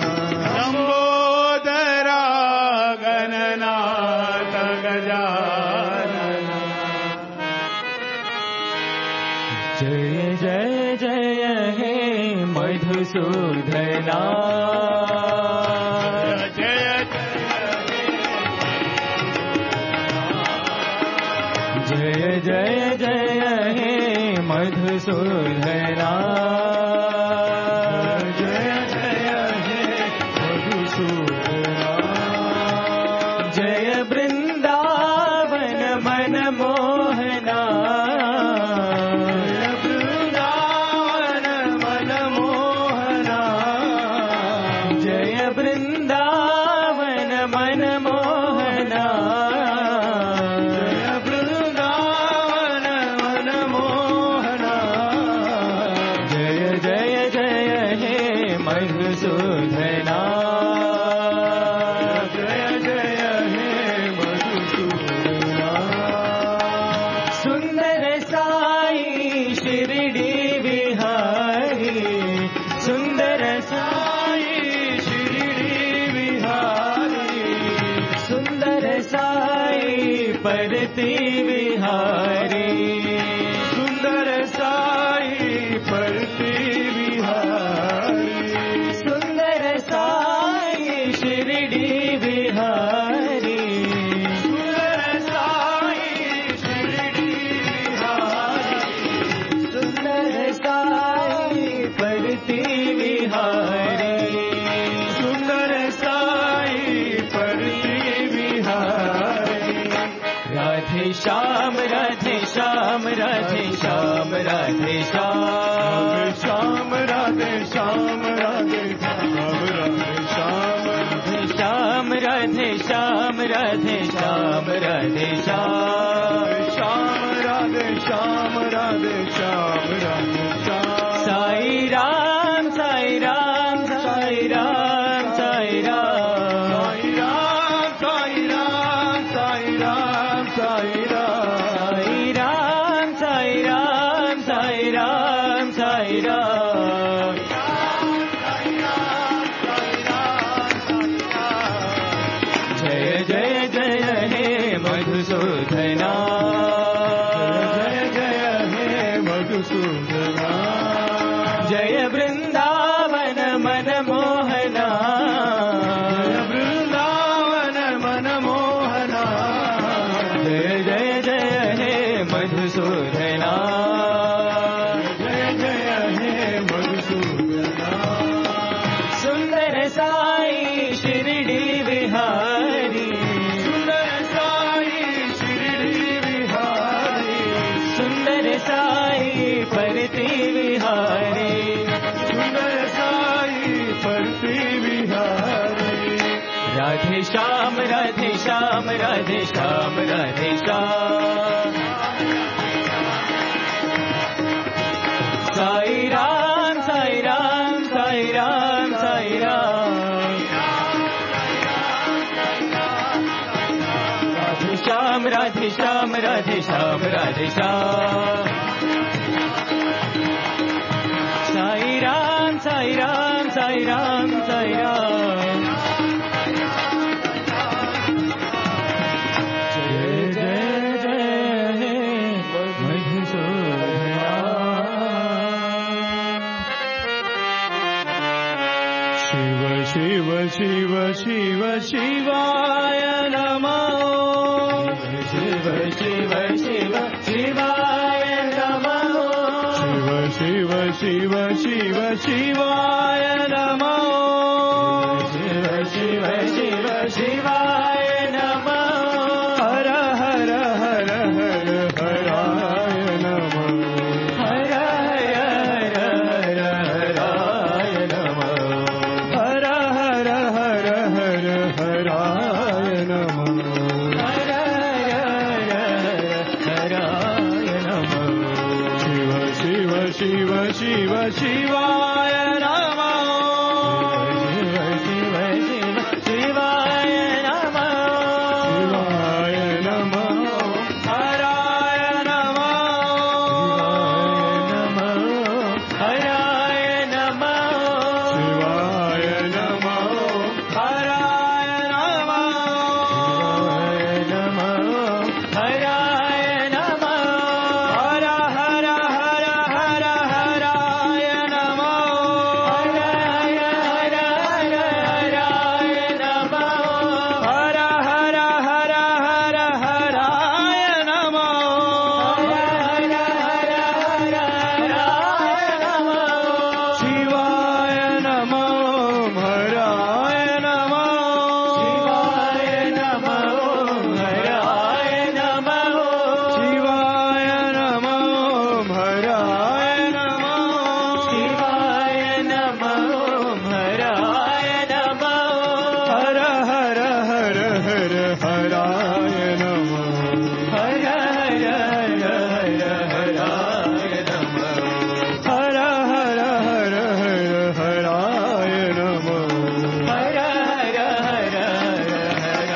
लम्बोदरा गणनाथ गजानन जय जय जय हे मधुसूदना जय जय जय जय हे मधुसूदना जय जय हे मधुसूदना जय वृन्दावन मन मोहना जय वृन्दावन मन मोहना जय वृन्दावन मन मोहना जय वृन्दावन मन मोहना जय जय जय हे मधुसूदना जय जय हे मधुसूदना सुन्दर साई शिरडी विहारी सुन्दर साई शिरडी विहारी सुन्दर साई परती विहारी सुन्दर साई परती विहारी सुन्दर साई शिरडी विहारी सुन्दर साई शिरडी विहारी सुन्दर साई परती विहारी सुन्दर राधे श्याम राधे श्याम श्याम राधे श्याम राधे श्याम राधे श्याम राधे श्याम राधे श्याम राधे श्याम राधे श्याम राधे श्याम साई राम साई राम साई राम साई राम साई राम साई राम साई राम साई राम साई राम साई राम साई राम जय जय जय हे मधुसूदना जय जय हे मधुसूदना जय वृंदावन मन मोहना जय वृंदावन मन मोहना जय जय जय हे मधुसूदना जय जय हे मधुसूदना सुंदर साई शिरडी विहारी सुंदर साई शिरडी विहारी सुंदर साई परती विहारी सुंदर साई परती विहारी राधे श्याम राधे श्याम राधे श्याम राधे श्याम साई राम साई राम साई राम साई राम राधे श्याम राधे श्याम राधे श्याम राधे श्याम साई राम साई राम साई राम साई राम जय जय जय हे मधुसूदना शिव शिव शिव शिवाय नमो शिव शिव शिव शिवाय नमो शिव शिव शिव शिव शिवाय नमो शिव शिव शिव शिवाय नमो हर हर हर हर हराय नमो हर हर हर हर हराय नमो हर हर हर हर हराय नमो हर हर हर हराय नमो शिव शिव शिव शिव शिवाय नमो शिव शिव शिव शिवाय नमो शिवाय नमो हराय नमो हराय नमो शिवाय नमो हराय नमो शिवाय नमो हराय नमो हर हर हर हर हराय नमो हर हर हर हराय नमो हर हर हर हर हराय नमो हर हर हर हराय नमो शिवाय नमो हराय नमो शिवाय नमो हराय नमो शिवाय नमो हराय नमो शिवाय नमो हराय नमो हर हर हर हर हराय नमो हर हर हर हर हराय नमो हर हर हर हर हराय नमो हर हर हर हर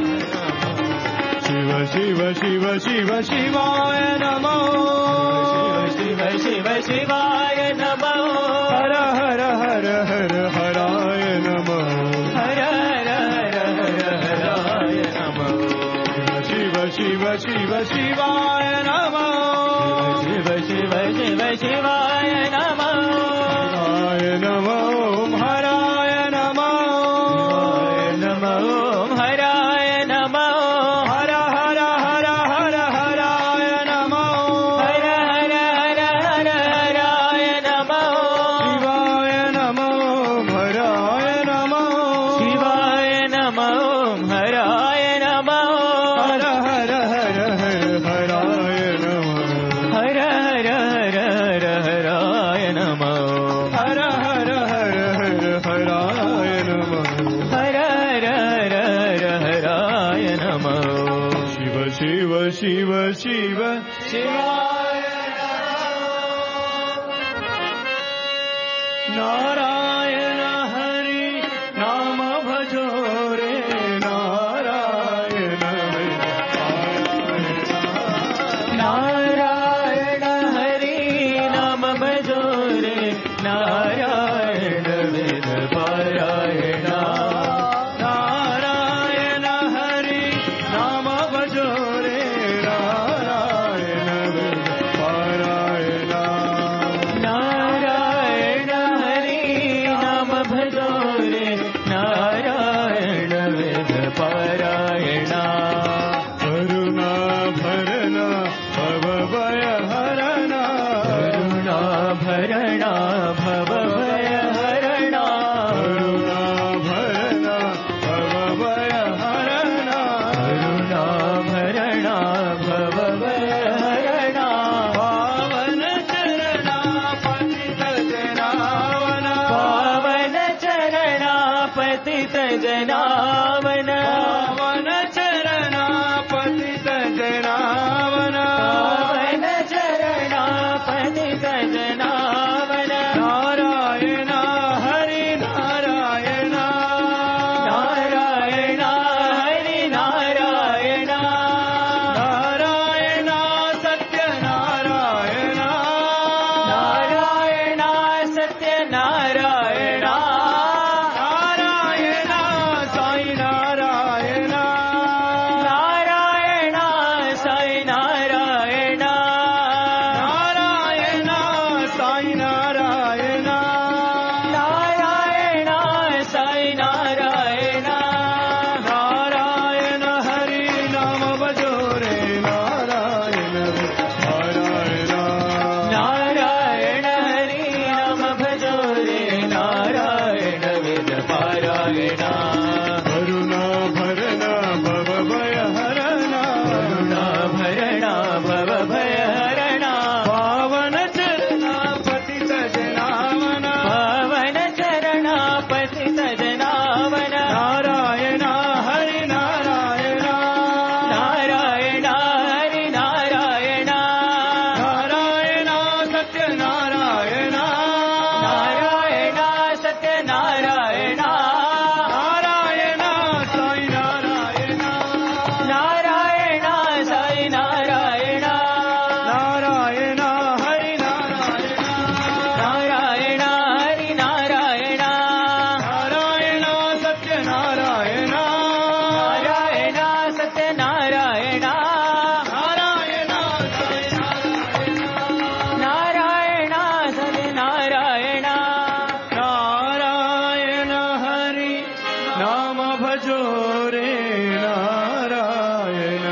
शिव शिव शिव शिव शिवाय नमो शिव शिव शिवाय नमो हर हर हर हर हराय नमो हर हर हर हर हराय नमो शिव शिव शिव शिवाय नमो शिव शिव शिव शिवाय नमो हराय नमो हराय नमो नमो हराय नमो हर हर हर हर हराय नमो हर हर हर हर हराय नमो शिवाय नमो हराय नमो शिवाय नमो हराय नमो हर हर हर हर हराय नमो शिव शिव शिवाय नारायण हरि नाम भजो रे नारायण नारायण हरि नाम भजो रे नारायण वेद पारायण नारायण हरि नाम भजो रे नारायण वेद पारायण नारायण हरि नाम भजो रे नारायण वेद पारायण करुणा भरणा भव भय हरणा करुणा भरणा भव भय हरणा करुणा भरणा भव भय हरणा करुणा भरणा भव भय हरणा पावन चरणा पतित जनावन पावन चरणा पतित जनावन पावन चरणा पतित जनावन पावन चरणा पतित जनावन नारायण हरि नारायण नारायण हरि नारायण नारायण सत्य नारायण नारायण सत्य नारायण नारायण साई नारायण नारायण साई नारायण नारायण साई नारायण नारायण साई नारायण नारायण हरि नाम भजो रे नारायण नारायण नारायण हरि नाम भजो रे नारायण वेद पारायण करुणा भरणा भव भय हरणा करुणा भरणा भव भय हरणा पावन चरणा पतित जनावन पावन चरणा पतित जनावन नारायण हरि नारायण नारायण हरि नारायण नारायण सत्य नारायण नारायण सत्य नारायण नारायण साई नारायण नारायण साई नारायण नारायण हरि नारायण नारायण हरि नारायण नारायण सत्य नारायण नारायण सत्य नारायण नारायण साई नारायण सत्य नारायण नारायण हरि नाम भजो रे नारायण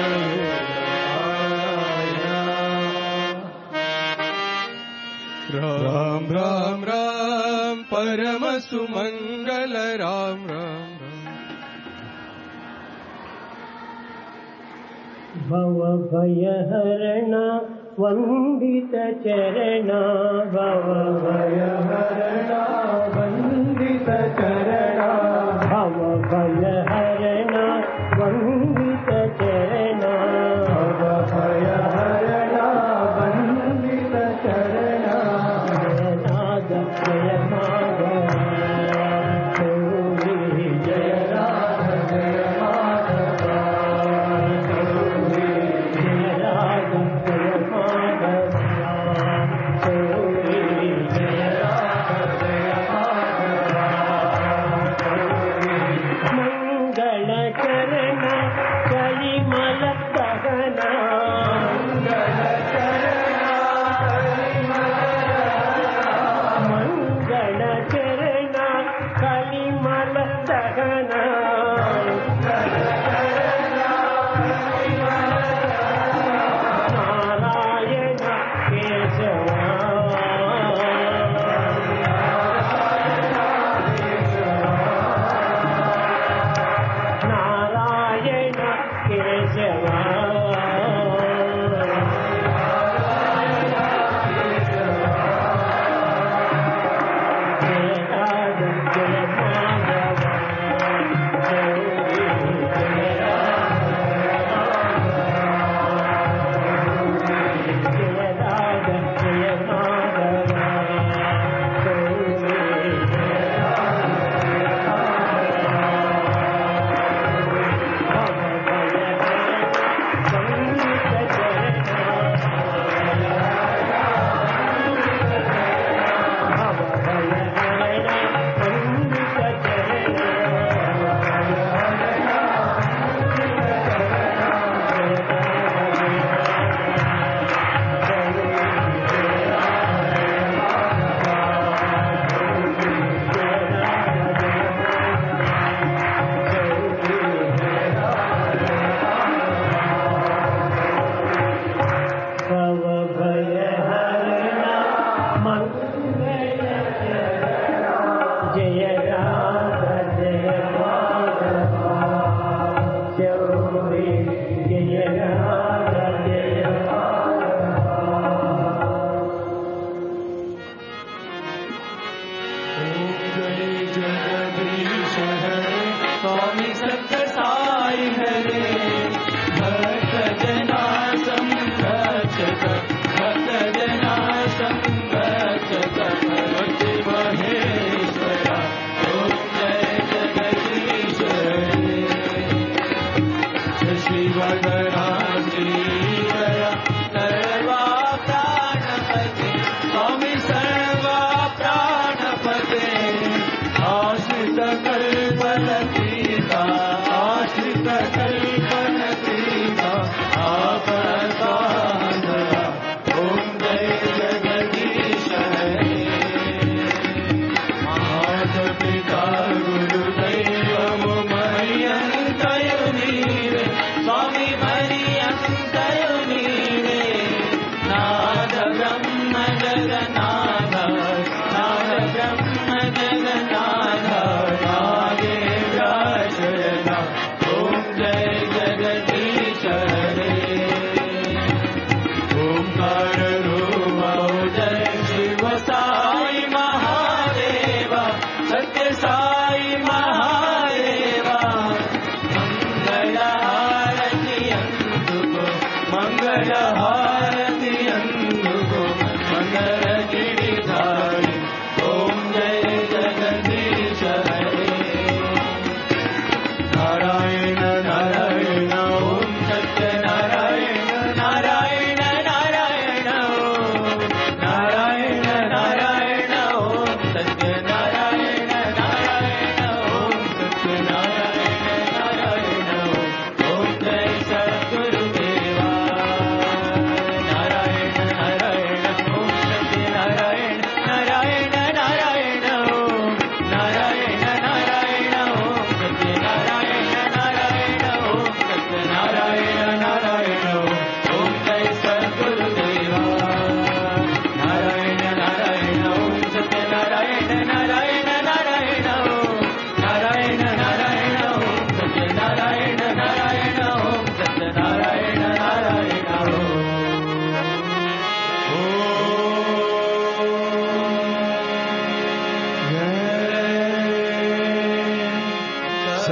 राम राम राम परम सुमंगल राम राम भव भयहरण वन्दित चरण भव भयहरण वन्दित चरण भव भयहरण वन्दित चरण भव भयहरण वन्दित चरण जयनाद जय माधव गौरी जय राध जय माधव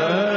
హర